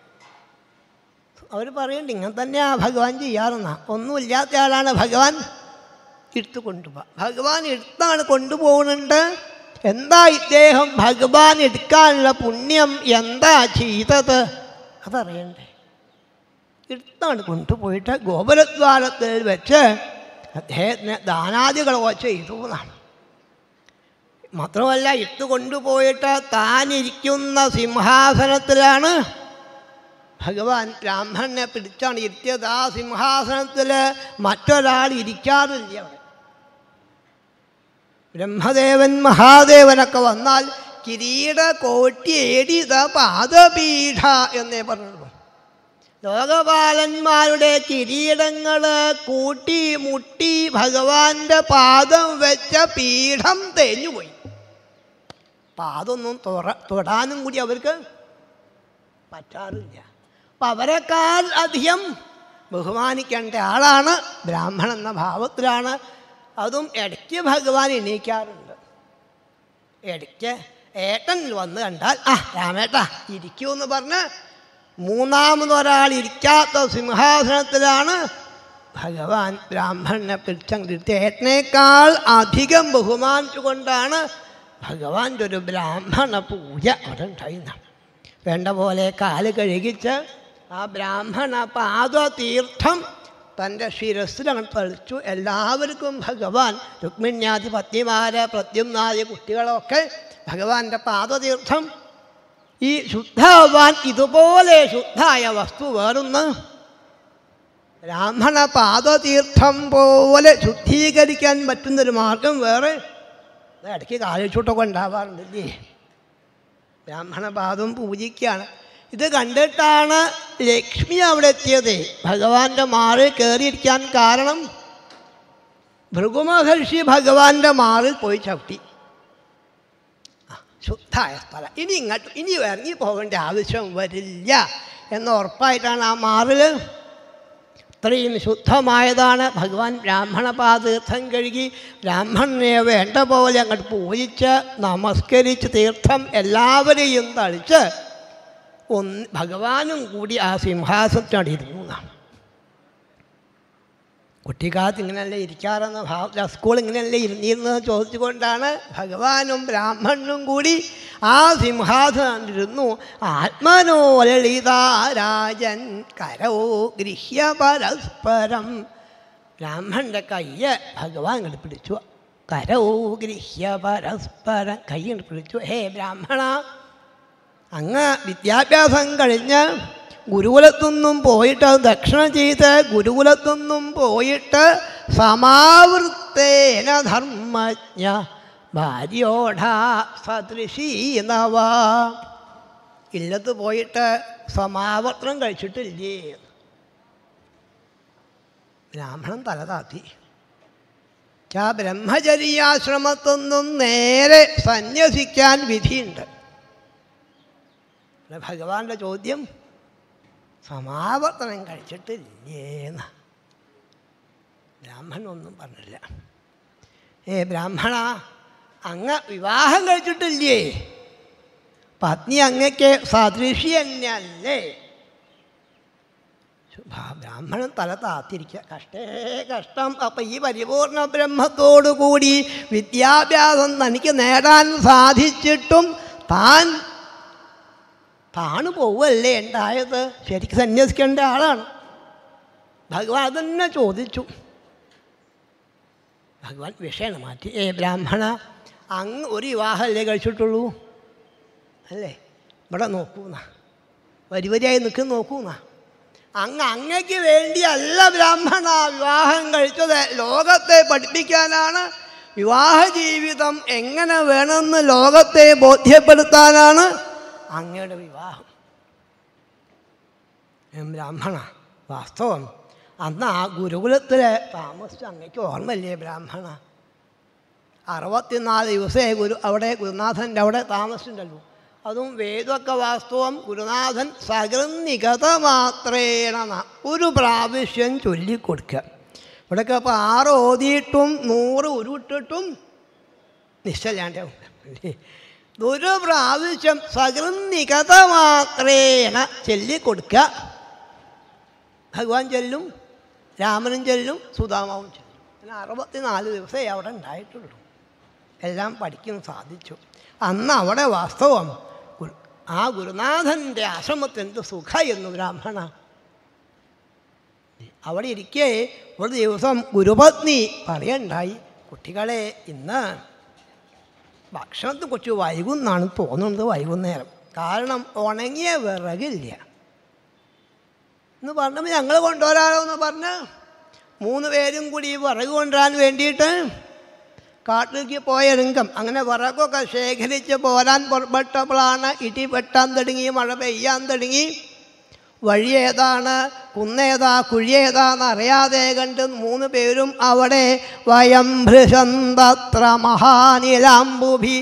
[SPEAKER 1] അവർ പറയുന്നുണ്ട് ഇങ്ങനെ തന്നെയാ ഭഗവാൻ ചെയ്യാറുന്ന ഒന്നുമില്ലാത്ത ആളാണ് ഭഗവാൻ എടുത്തു കൊണ്ടുപോകുക ഭഗവാൻ എടുത്താണ് കൊണ്ടുപോകുന്നുണ്ട് എന്താ ഇദ്ദേഹം ഭഗവാൻ എടുക്കാനുള്ള പുണ്യം എന്താ ചെയ്തത് അതറിയണ്ടേ എടുത്താണ് കൊണ്ടുപോയിട്ട് ഗോപുരദ്വാരത്തിൽ വെച്ച് അദ്ദേഹത്തിന് ദാനാദികളോ ചെയ്തു എന്നാണ് മാത്രമല്ല ഇട്ട് കൊണ്ടുപോയിട്ട് താനിരിക്കുന്ന സിംഹാസനത്തിലാണ് ഭഗവാൻ ബ്രാഹ്മണനെ പിടിച്ചാണ് ഇരുത്തിയത് ആ സിംഹാസനത്തിൽ മറ്റൊരാൾ ഇരിക്കാറില്ല അവിടെ ബ്രഹ്മദേവൻ മഹാദേവനൊക്കെ വന്നാൽ കിരീട കോട്ടിയേടിത പാദപീഠ എന്നേ പറഞ്ഞുള്ളൂ ലോകപാലന്മാരുടെ കിരീടങ്ങൾ കൂട്ടി മുട്ടി ഭഗവാന്റെ പാദം വെച്ച പീഠം തേഞ്ഞുപോയി പാദമൊന്നും തുറ തൊടാനും കൂടി അവർക്ക് പറ്റാറില്ല അപ്പം അവരെക്കാൾ അധികം ബഹുമാനിക്കേണ്ട ആളാണ് ബ്രാഹ്മണൻ എന്ന ഭാവത്തിലാണ് അതും ഇടയ്ക്ക് ഭഗവാൻ എണീക്കാറുണ്ട് ഇടയ്ക്ക് ഏട്ടൻ വന്ന് കണ്ടാൽ ആ രാമേട്ടാ ഇരിക്കൂ എന്ന് പറഞ്ഞ് മൂന്നാമതൊരാൾ ഇരിക്കാത്ത സിംഹാസനത്തിലാണ് ഭഗവാൻ ബ്രാഹ്മണനെ പിടിച്ചങ്ങിരുത്തി ഏട്ടനേക്കാൾ അധികം ബഹുമാനിച്ചുകൊണ്ടാണ് ഭഗവാന്റെ ഒരു ബ്രാഹ്മണ പൂജ അവിടെ ഉണ്ടായിരുന്നത് വേണ്ട പോലെ കാല് കഴുകിച്ച് ആ ബ്രാഹ്മണ പാദതീർത്ഥം തൻ്റെ ശിരസ്സിലങ്ങ് തളിച്ചു എല്ലാവർക്കും ഭഗവാൻ രുക്മിണ്യാദി പത്നിമാര് പ്രദ്യുമ്നാദി കുട്ടികളൊക്കെ ഭഗവാന്റെ പാദതീർത്ഥം ഈ ശുദ്ധാവാൻ ഇതുപോലെ ശുദ്ധായ വസ്തു വേറൊന്ന് ബ്രാഹ്മണ പാദതീർത്ഥം പോലെ ശുദ്ധീകരിക്കാൻ പറ്റുന്നൊരു മാർഗം വേറെ അത് ഇടയ്ക്ക് കാലിച്ചൂട്ടൊക്കെ ഉണ്ടാവാറുണ്ടല്ലേ ബ്രാഹ്മണ പാദം പൂജിക്കുകയാണ് ഇത് കണ്ടിട്ടാണ് ലക്ഷ്മി അവിടെ എത്തിയത് ഭഗവാന്റെ മാറിൽ കയറിയിരിക്കാൻ കാരണം ഭൃഗുമഹർഷി ഭഗവാന്റെ മാറിൽ പോയി ചവിട്ടി ആ, ശുദ്ധായ സ്ഥലം ഇനി ഇങ്ങോട്ട് ഇനി ഇറങ്ങി പോകേണ്ട ആവശ്യം വരില്ല എന്ന് ഉറപ്പായിട്ടാണ് ആ മാറിൽ ഇത്രയും ശുദ്ധമായതാണ് ഭഗവാൻ ബ്രാഹ്മണപാതീർത്ഥം കഴുകി ബ്രാഹ്മണനെ വേണ്ട പോലെ അങ്ങോട്ട് പൂജിച്ച് നമസ്കരിച്ച് തീർത്ഥം എല്ലാവരെയും തളിച്ച് ഒന്ന് ഭഗവാനും കൂടി ആ സിംഹാസനത്തിനടിയിരുന്നു എന്നാണ് കുട്ടിക്കാലത്ത് ഇങ്ങനെയല്ലേ ഇരിക്കാറെന്ന ഭാവ സ്കൂൾ ഇങ്ങനെയല്ലേ ഇരുന്നിരുന്നത് ചോദിച്ചുകൊണ്ടാണ് ഭഗവാനും ബ്രാഹ്മണനും കൂടി ആ സിംഹാസനത്തിരുന്നു ആത്മനോ ലളിതാരാജൻ കരോ ഗൃഹ്യ പരസ്പരം ബ്രാഹ്മണൻ്റെ കയ്യ് ഭഗവാൻ ഇങ്ങോട്ട് പിടിച്ചു കരോ ഗൃഹ്യ പരസ്പരം കൈ ഇങ്ങോട്ട് പിടിച്ചു ഹേ ബ്രാഹ്മണ അങ്ങ് വിദ്യാഭ്യാസം കഴിഞ്ഞ് ഗുരുകുലത്തൊന്നും പോയിട്ട് അത് ദക്ഷിണ ചെയ്ത് ഗുരുകുലത്തൊന്നും പോയിട്ട് സമാവൃത്തേന ധർമ്മജ്ഞ ഭാര്യോഢാ സദൃശീനവ ഇല്ലത്ത് പോയിട്ട് സമാവർത്തനം കഴിച്ചിട്ടില്ലേ ബ്രാഹ്മണൻ തലതാത്തി ആ ബ്രഹ്മചര്യാശ്രമത്തൊന്നും നേരെ സന്യസിക്കാൻ വിധിയുണ്ട് പിന്നെ ഭഗവാന്റെ ചോദ്യം സമാവർത്തനം കഴിച്ചിട്ടില്ലേന്ന് ബ്രാഹ്മണനൊന്നും പറഞ്ഞില്ല ഏ ബ്രാഹ്മണ അങ്ങ് വിവാഹം കഴിച്ചിട്ടില്ലേ പത്നി അങ്ങക്ക് സദൃശി തന്നെയല്ലേ ഭ- ബ്രാഹ്മണൻ തല താത്തിരിക്കുക കഷ്ടേ കഷ്ടം അപ്പം ഈ പരിപൂർണ ബ്രഹ്മത്തോടുകൂടി വിദ്യാഭ്യാസം തനിക്ക് നേടാൻ സാധിച്ചിട്ടും താൻ താണു പോവല്ലേ ഉണ്ടായത് ശരിക്കും സന്യസിക്കേണ്ട ആളാണ് ഭഗവാൻ അതന്നെ ചോദിച്ചു ഭഗവാൻ വിഷയം മാറ്റി ഏ ബ്രാഹ്മണ അങ്ങ് ഒരു വിവാഹമല്ലേ കഴിച്ചിട്ടുള്ളൂ അല്ലേ ഇവിടെ നോക്കൂന്ന വരി വരിയായി നിൽക്കുന്ന നോക്കൂന്ന അങ്ങ് അങ്ങയ്ക്ക് വേണ്ടിയല്ല ബ്രാഹ്മണ വിവാഹം കഴിച്ചത് ലോകത്തെ പഠിപ്പിക്കാനാണ് വിവാഹ ജീവിതം എങ്ങനെ വേണമെന്ന് ലോകത്തെ ബോധ്യപ്പെടുത്താനാണ് അങ്ങയുടെ വിവാഹം ഏ, ബ്രാഹ്മണ വാസ്തവം അന്ന് ആ ഗുരുകുലത്തിൽ താമസിച്ച അങ്ങയ്ക്ക് ഓർമ്മയില്ലേ ബ്രാഹ്മണ അറുപത്തിനാല് ദിവസമേ ഗുരു അവിടെ ഗുരുനാഥൻ്റെ അവിടെ താമസിച്ചിട്ടുണ്ടല്ലോ അതും വേദമൊക്കെ വാസ്തവം ഗുരുനാഥൻ സകൃനികത മാത്രേണ ന- ഒരു പ്രാവശ്യം ചൊല്ലിക്കൊടുക്കുക ഇവിടെയൊക്കെ ഇപ്പോൾ ആറ് ഓതിയിട്ടും നൂറ് ഉരുവിട്ടിട്ടും നിശ്ചലാണ്ടാവും അല്ലേ ഒരു പ്രാവശ്യം സകൃനികത മാത്രേണ ചൊല്ലിക്കൊടുക്കുക ഭഗവാൻ ചൊല്ലും രാമനും ചൊല്ലും സുധാമാവും ചൊല്ലും അങ്ങനെ അറുപത്തിനാല് ദിവസമേ അവിടെ ഉണ്ടായിട്ടുള്ളൂ എല്ലാം പഠിക്കാൻ സാധിച്ചു അന്ന് അവിടെ വാസ്തവം ഗുരു- ആ ഗുരുനാഥൻ്റെ ആശ്രമത്തിൻ്റെ സുഖമായിരുന്നു ബ്രാഹ്മണ അവിടെ ഇരിക്കെ ഒരു ദിവസം ഗുരുപത്നി പറയണ്ടായി കുട്ടികളെ ഇന്ന് ഭക്ഷണത്തെ കുറച്ച് വൈകുന്നാണ് തോന്നുന്നത് വൈകുന്നേരം കാരണം ഉണങ്ങിയ വിറകില്ല എന്ന് പറഞ്ഞപ്പോൾ ഞങ്ങൾ കൊണ്ടുവരാമോ എന്ന് പറഞ്ഞ് മൂന്ന് പേരും കൂടി ഈ വിറക് കൊണ്ടുവരാൻ വേണ്ടിയിട്ട് കാട്ടിലേക്ക് പോയ രംഗം അങ്ങനെ വിറകൊക്കെ ശേഖരിച്ച് പോരാൻ പുറപ്പെട്ടപ്പോഴാണ് ഇടി വെട്ടാൻ തുടങ്ങി മഴ പെയ്യാൻ തുടങ്ങി വഴി ഏതാണ് കുന്നേതാ കുഴിയേതാന്ന് അറിയാതെ കണ്ട് മൂന്ന് പേരും അവിടെ വയം ഭൃശന്തത്ര മഹാനിലാംബുഭി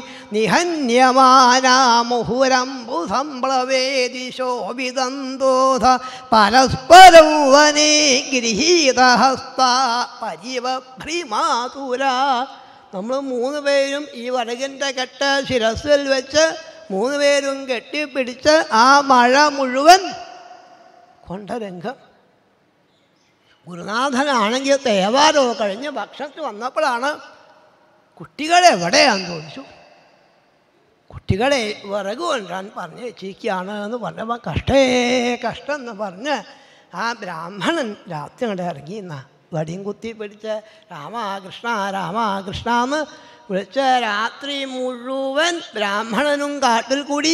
[SPEAKER 1] നിഹന്യമാനാമുഹുരംബു സംപ്ലവേദി ശോഭിതന്തോധ പരസ്പരം വനേ ഗൃഹീതഹസ്ത പരിവഭ്രിമാതുര നമ്മൾ മൂന്ന് പേരും ഈ വടകിൻ്റെ കെട്ട് ശിരസിൽ വെച്ച് മൂന്ന് പേരും കെട്ടിപ്പിടിച്ച് ആ മഴ മുഴുവൻ കൊണ്ട രംഗം ഗുരുനാഥനാണെങ്കിൽ തേവാരോ കഴിഞ്ഞ് ഭക്ഷണത്തിൽ വന്നപ്പോഴാണ് കുട്ടികളെവിടെയാന്ന് ചോദിച്ചു കുട്ടികളെ വിറക് കൊണ്ടുവരാൻ പറഞ്ഞ് വെച്ചിരിക്കുകയാണ് എന്ന് പറഞ്ഞപ്പോൾ കഷ്ടേ കഷ്ടം എന്ന് പറഞ്ഞ് ആ ബ്രാഹ്മണൻ രാത്രി അങ്ങോട്ട് ഇറങ്ങി എന്നാ വടിയും കുത്തി പിടിച്ച് രാമകൃഷ്ണ രാമകൃഷ്ണ എന്ന് വിളിച്ച് രാത്രി മുഴുവൻ ബ്രാഹ്മണനും കാട്ടിൽ കൂടി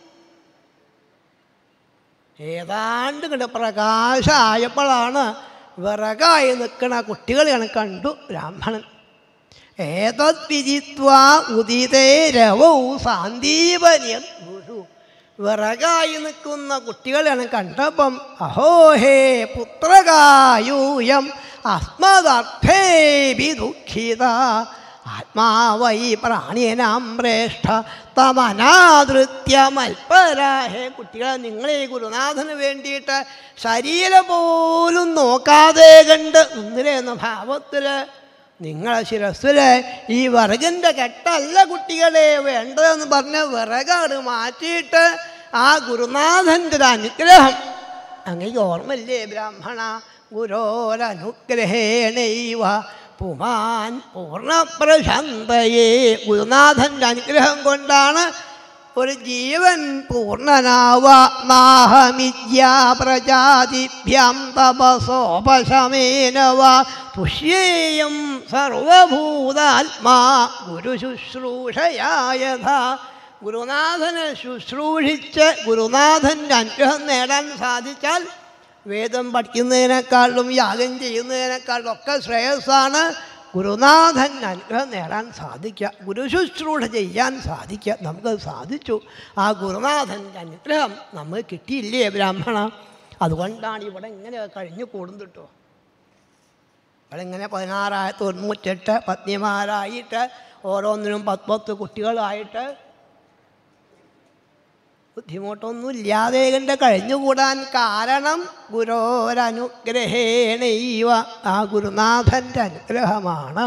[SPEAKER 1] ഏതാണ്ട് കണ്ട് പ്രകാശമായപ്പോഴാണ് വിറകായി നിൽക്കുന്ന കുട്ടികളെയാണ് കണ്ടു ബ്രാഹ്മണൻ ഏതത് വിജിത്വാ ഉദിതേ രവൗ സാന്ദീപനിയം ഗുരു വിറകായി നിൽക്കുന്ന കുട്ടികളെയാണ് കണ്ടപ്പം അഹോ ഹേ പുത്രകായൂയം അസ്മദർത്ഥേ ദുഃഖിത ആത്മാവൈ പ്രാണിയനാം ശ്രേഷ്ഠ തമനാദൃത്യ മൽപരാഹേ കുട്ടികളെ നിങ്ങൾ ഈ ഗുരുനാഥന് വേണ്ടിയിട്ട് ശരീരം പോലും നോക്കാതെ കണ്ട് നിന്നിലെന്ന ഭാവത്തിൽ നിങ്ങളെ ശിരസ്സിൽ ഈ വിറകിൻ്റെ കെട്ടല്ല കുട്ടികളെ വേണ്ടതെന്ന് പറഞ്ഞ് വിറകാട് മാറ്റിയിട്ട് ആ ഗുരുനാഥൻ്റെ ഒരു അനുഗ്രഹം അങ്ങേക്ക് ഓർമ്മയില്ലേ ബ്രാഹ്മണ ഗുരോരനുഗ്രഹേണൈവ പുമാൻ പൂർണ്ണപ്രശാന്തയെ ഗുരുനാഥൻ്റെ അനുഗ്രഹം കൊണ്ടാണ് ഒരു ജീവൻ പൂർണ്ണനാവ നാഹമിദ്യാ പ്രജാതിഭ്യം തപസോപശമേനവ തുഷ്യേയം സർവഭൂതാത്മാ ഗുരുശുശ്രൂഷയായഥ ഗുരുനാഥനെ ശുശ്രൂഷിച്ച് ഗുരുനാഥൻ്റെ അനുഗ്രഹം നേടാൻ സാധിച്ചാൽ വേദം പഠിക്കുന്നതിനേക്കാളും യാഗം ചെയ്യുന്നതിനേക്കാളും ഒക്കെ ശ്രേയസ്സാണ് ഗുരുനാഥൻ അനുഗ്രഹം നേടാൻ സാധിക്കുക ഗുരുശുശ്രൂഷ ചെയ്യാൻ സാധിക്കുക നമുക്കത് സാധിച്ചു ആ ഗുരുനാഥൻ്റെ അനുഗ്രഹം നമുക്ക് കിട്ടിയില്ലേ ബ്രാഹ്മണ അതുകൊണ്ടാണ് ഇവിടെ ഇങ്ങനെ കഴിഞ്ഞു കൂടുന്നിട്ടോ ഇവിടെ ഇങ്ങനെ പതിനാറായ തൊണ്ണൂറ്റെട്ട് പത്നിമാരായിട്ട് ഓരോന്നിനും പത്ത് പത്ത് കുട്ടികളായിട്ട് ബുദ്ധിമുട്ടൊന്നും ഇല്ലാതെ കണ്ട് കഴിഞ്ഞുകൂടാൻ കാരണം ഗുരോരനുഗ്രഹേണൈവ ആ ഗുരുനാഥൻ്റെ അനുഗ്രഹമാണ്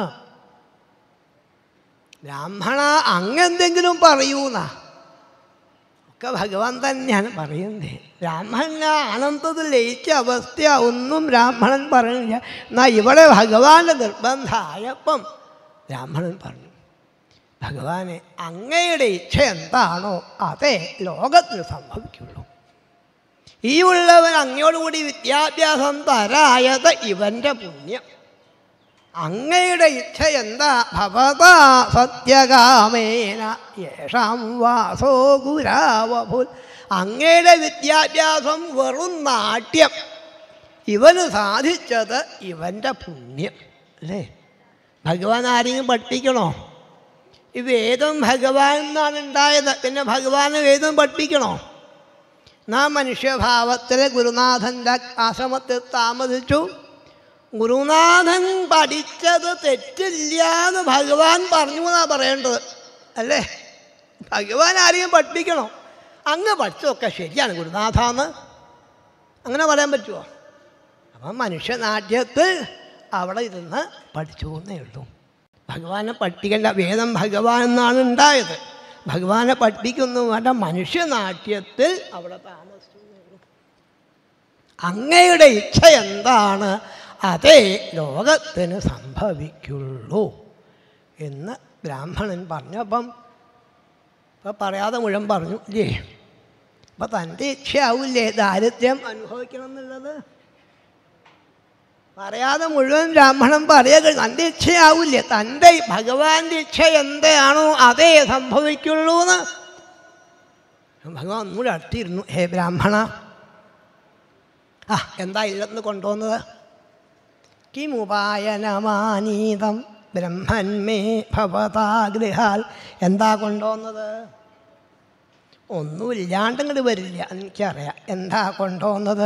[SPEAKER 1] ബ്രാഹ്മണ അങ്ങെന്തെങ്കിലും പറയൂന്നാ ഒക്കെ ഭഗവാൻ തന്നെയാണ് പറയുന്നത് ബ്രാഹ്മണ ആനന്ദത്തിൽ ലയിച്ച അവസ്ഥ ഒന്നും ബ്രാഹ്മണൻ പറയുന്നില്ല എന്നാൽ ഇവിടെ ഭഗവാന്റെ നിർബന്ധമായപ്പം ബ്രാഹ്മണൻ പറഞ്ഞു ഭഗവാനെ അങ്ങയുടെ ഇച്ഛ എന്താണോ അതേ ലോകത്തിന് സംഭവിക്കുള്ളൂ ഈ ഉള്ളവൻ അങ്ങയോടുകൂടി വിദ്യാഭ്യാസം തരായത് ഇവൻ്റെ പുണ്യം അങ്ങയുടെ ഇച്ഛ എന്താ ഭവതാ സത്യകാമേന യേഷാം വാസോ ഗുരാവഭുൽ അങ്ങയുടെ വിദ്യാഭ്യാസം വെറും നാട്യം ഇവന് സാധിച്ചത് ഇവൻ്റെ പുണ്യം അല്ലേ ഭഗവാൻ ആരെങ്കിലും പഠിപ്പിക്കണോ ഈ വേദം ഭഗവാൻ എന്നാണ് ഉണ്ടായത് പിന്നെ ഭഗവാന് വേദം പഠിപ്പിക്കണോ നാം മനുഷ്യഭാവത്തിൽ ഗുരുനാഥൻ്റെ ആശ്രമത്തിൽ താമസിച്ചു ഗുരുനാഥൻ പഠിച്ചത് തെറ്റില്ല എന്ന് ഭഗവാൻ പറഞ്ഞു എന്നാണ് പറയേണ്ടത് അല്ലേ ഭഗവാൻ ആരെയും പഠിപ്പിക്കണോ അങ്ങ് പഠിച്ചതൊക്കെ ശരിയാണ് ഗുരുനാഥാന്ന് അങ്ങനെ പറയാൻ പറ്റുമോ അപ്പം മനുഷ്യനാട്യത്തിൽ അവിടെ ഇരുന്ന് പഠിച്ചു എന്നേ ഉള്ളൂ ഭഗവാനെ പഠിപ്പിക്കേണ്ട വേദം ഭഗവാൻ എന്നാണ് ഉണ്ടായത് ഭഗവാനെ പഠിപ്പിക്കുന്നു വേണ്ട മനുഷ്യനാട്യത്തിൽ അവിടെ താമസിച്ചു എന്നേ ഉള്ളൂ. അങ്ങയുടെ ഇച്ഛ എന്താണ് അതേ ലോകത്തിന് സംഭവിക്കുള്ളൂ എന്ന് ബ്രാഹ്മണൻ പറഞ്ഞപ്പം ഇപ്പം പറയാതെ മുഴുവൻ പറഞ്ഞു ഇല്ലേ അപ്പം തൻ്റെ ഇച്ഛയാവില്ലേ ദാരിദ്ര്യം അനുഭവിക്കണം എന്നുള്ളത് പറയാതെ മുഴുവൻ ബ്രാഹ്മണൻ പറയുക തൻ്റെ ഇച്ഛയാവില്ലേ തൻ്റെ ഭഗവാന്റെ ഇച്ഛ എന്താണോ അതേ സംഭവിക്കുള്ളൂ എന്ന് ഭഗവാൻ ഒന്നുകൂടെ അടുത്തിരുന്നു ഹേ ബ്രാഹ്മണ ആ എന്താ ഇല്ലെന്ന് കൊണ്ടുവന്നത് കിമുപായനമാനീതം ബ്രഹ്മന്മേ ഭവതാഗൃഹാൽ എന്താ കൊണ്ടുവന്നത് ഒന്നുമില്ലാണ്ട് ഇങ്ങോട്ട് വരില്ല എനിക്കറിയാം എന്താ കൊണ്ടുവന്നത്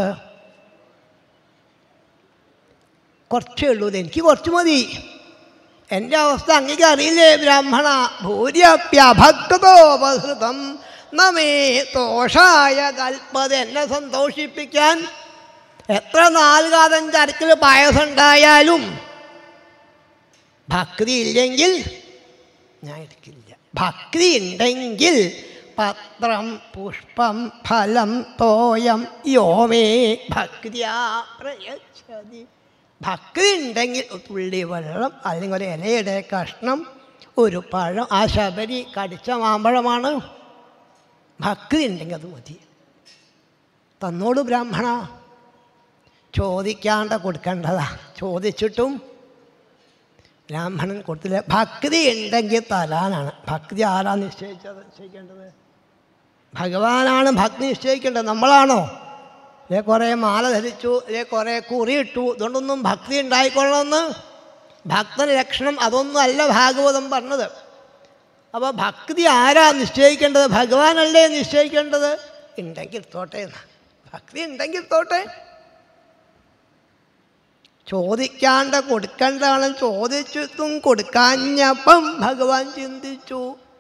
[SPEAKER 1] കുറച്ചേ ഉള്ളൂ ഇത് എനിക്ക് കുറച്ച് മതി എൻ്റെ അവസ്ഥ അങ്ങേക്ക് അറിയില്ലേ ബ്രാഹ്മണ ഭൂര്യപ്യഭക്തോപഹൃതം നമേ ദോഷായ കൽപ്പത എന്നെ സന്തോഷിപ്പിക്കാൻ എത്ര നാലുകാതം ചരക്കിൽ പായസം ഉണ്ടായാലും ഭക്തി ഇല്ലെങ്കിൽ ഞാൻ എടുക്കില്ല ഭക്തി ഉണ്ടെങ്കിൽ പത്രം പുഷ്പം ഫലം തോയം യോമേ ഭക്തിയാ പ്രയച്ഛതി ഭക്തി ഉണ്ടെങ്കിൽ ഒരു തുള്ളി വെള്ളം അല്ലെങ്കിൽ ഒരു ഇലയുടെ കഷ്ണം ഒരു പഴം ആ ശബരി കടിച്ച മാമ്പഴമാണ് ഭക്തി ഉണ്ടെങ്കിൽ അത് മതി തന്നോട് ബ്രാഹ്മണ ചോദിക്കാണ്ട കൊടുക്കേണ്ടതാ ചോദിച്ചിട്ടും ബ്രാഹ്മണൻ കൊടുത്തില്ല ഭക്തി ഉണ്ടെങ്കിൽ തരാനാണ് ഭക്തി ആരാ നിശ്ചയിച്ചത് നിശ്ചയിക്കേണ്ടത് ഭഗവാനാണ് ഭക്തി നിശ്ചയിക്കേണ്ടത് നമ്മളാണോ ഇതേ കുറേ മാല ധരിച്ചു ഇതേ കുറേ കുറിയിട്ടു ഇതുകൊണ്ടൊന്നും ഭക്തി ഉണ്ടായിക്കൊള്ളണമെന്ന് ഭക്തന് ലക്ഷണം അതൊന്നും അല്ല ഭാഗവതം പറഞ്ഞത് അപ്പോൾ ഭക്തി ആരാ നിശ്ചയിക്കേണ്ടത് ഭഗവാനല്ലേ നിശ്ചയിക്കേണ്ടത് ഉണ്ടെങ്കിൽ തോട്ടെ എന്ന് ഭക്തി ഉണ്ടെങ്കിൽ തോട്ടെ ചോദിക്കാണ്ട് കൊടുക്കേണ്ടതാണ് ചോദിച്ചിട്ടും കൊടുക്കാഞ്ഞപ്പം ഭഗവാൻ ചിന്തിച്ചു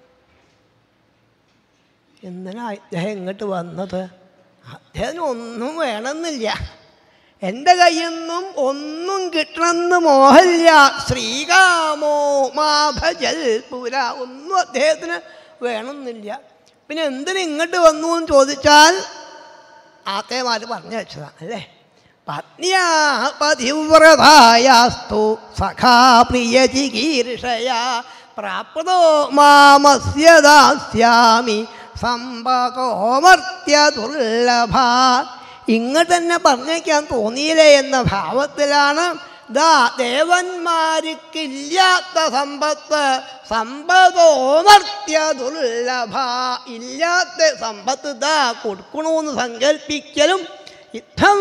[SPEAKER 1] എന്തിനാ ഇദ്ദേഹം ഇങ്ങോട്ട് വന്നത് അദ്ദേഹത്തിന് ഒന്നും വേണമെന്നില്ല എൻ്റെ കയ്യിൽ നിന്നും ഒന്നും കിട്ടണമെന്ന് മോഹമില്ല ശ്രീകാമോ മാഭജൽ പുര ഒന്നും അദ്ദേഹത്തിന് വേണമെന്നില്ല പിന്നെ എന്തിനു ഇങ്ങോട്ട് വന്നു എന്ന് ചോദിച്ചാൽ ആത്തേമാർ പറഞ്ഞു വെച്ചതാണ് അല്ലേ പത്നിയാ പതിവ്രതായാസ്തു സഖാ പ്രിയ ചികീർഷയാ പ്രാപ്തോ മാമസ്യ ദാസ്യാമി സമ്പതോമർത്യ ദുർലഭ ഇങ്ങോട്ട് തന്നെ പറഞ്ഞേക്കാൻ തോന്നിയില്ലേ എന്ന ഭാവത്തിലാണ് ദാ ദേവന്മാർക്കില്ലാത്ത സമ്പത്ത് സമ്പതോമർത്യ ദുർലഭ ഇല്ലാത്ത സമ്പത്ത് ദാ കൊടുക്കണമെന്ന് സങ്കല്പിക്കലും യുദ്ധം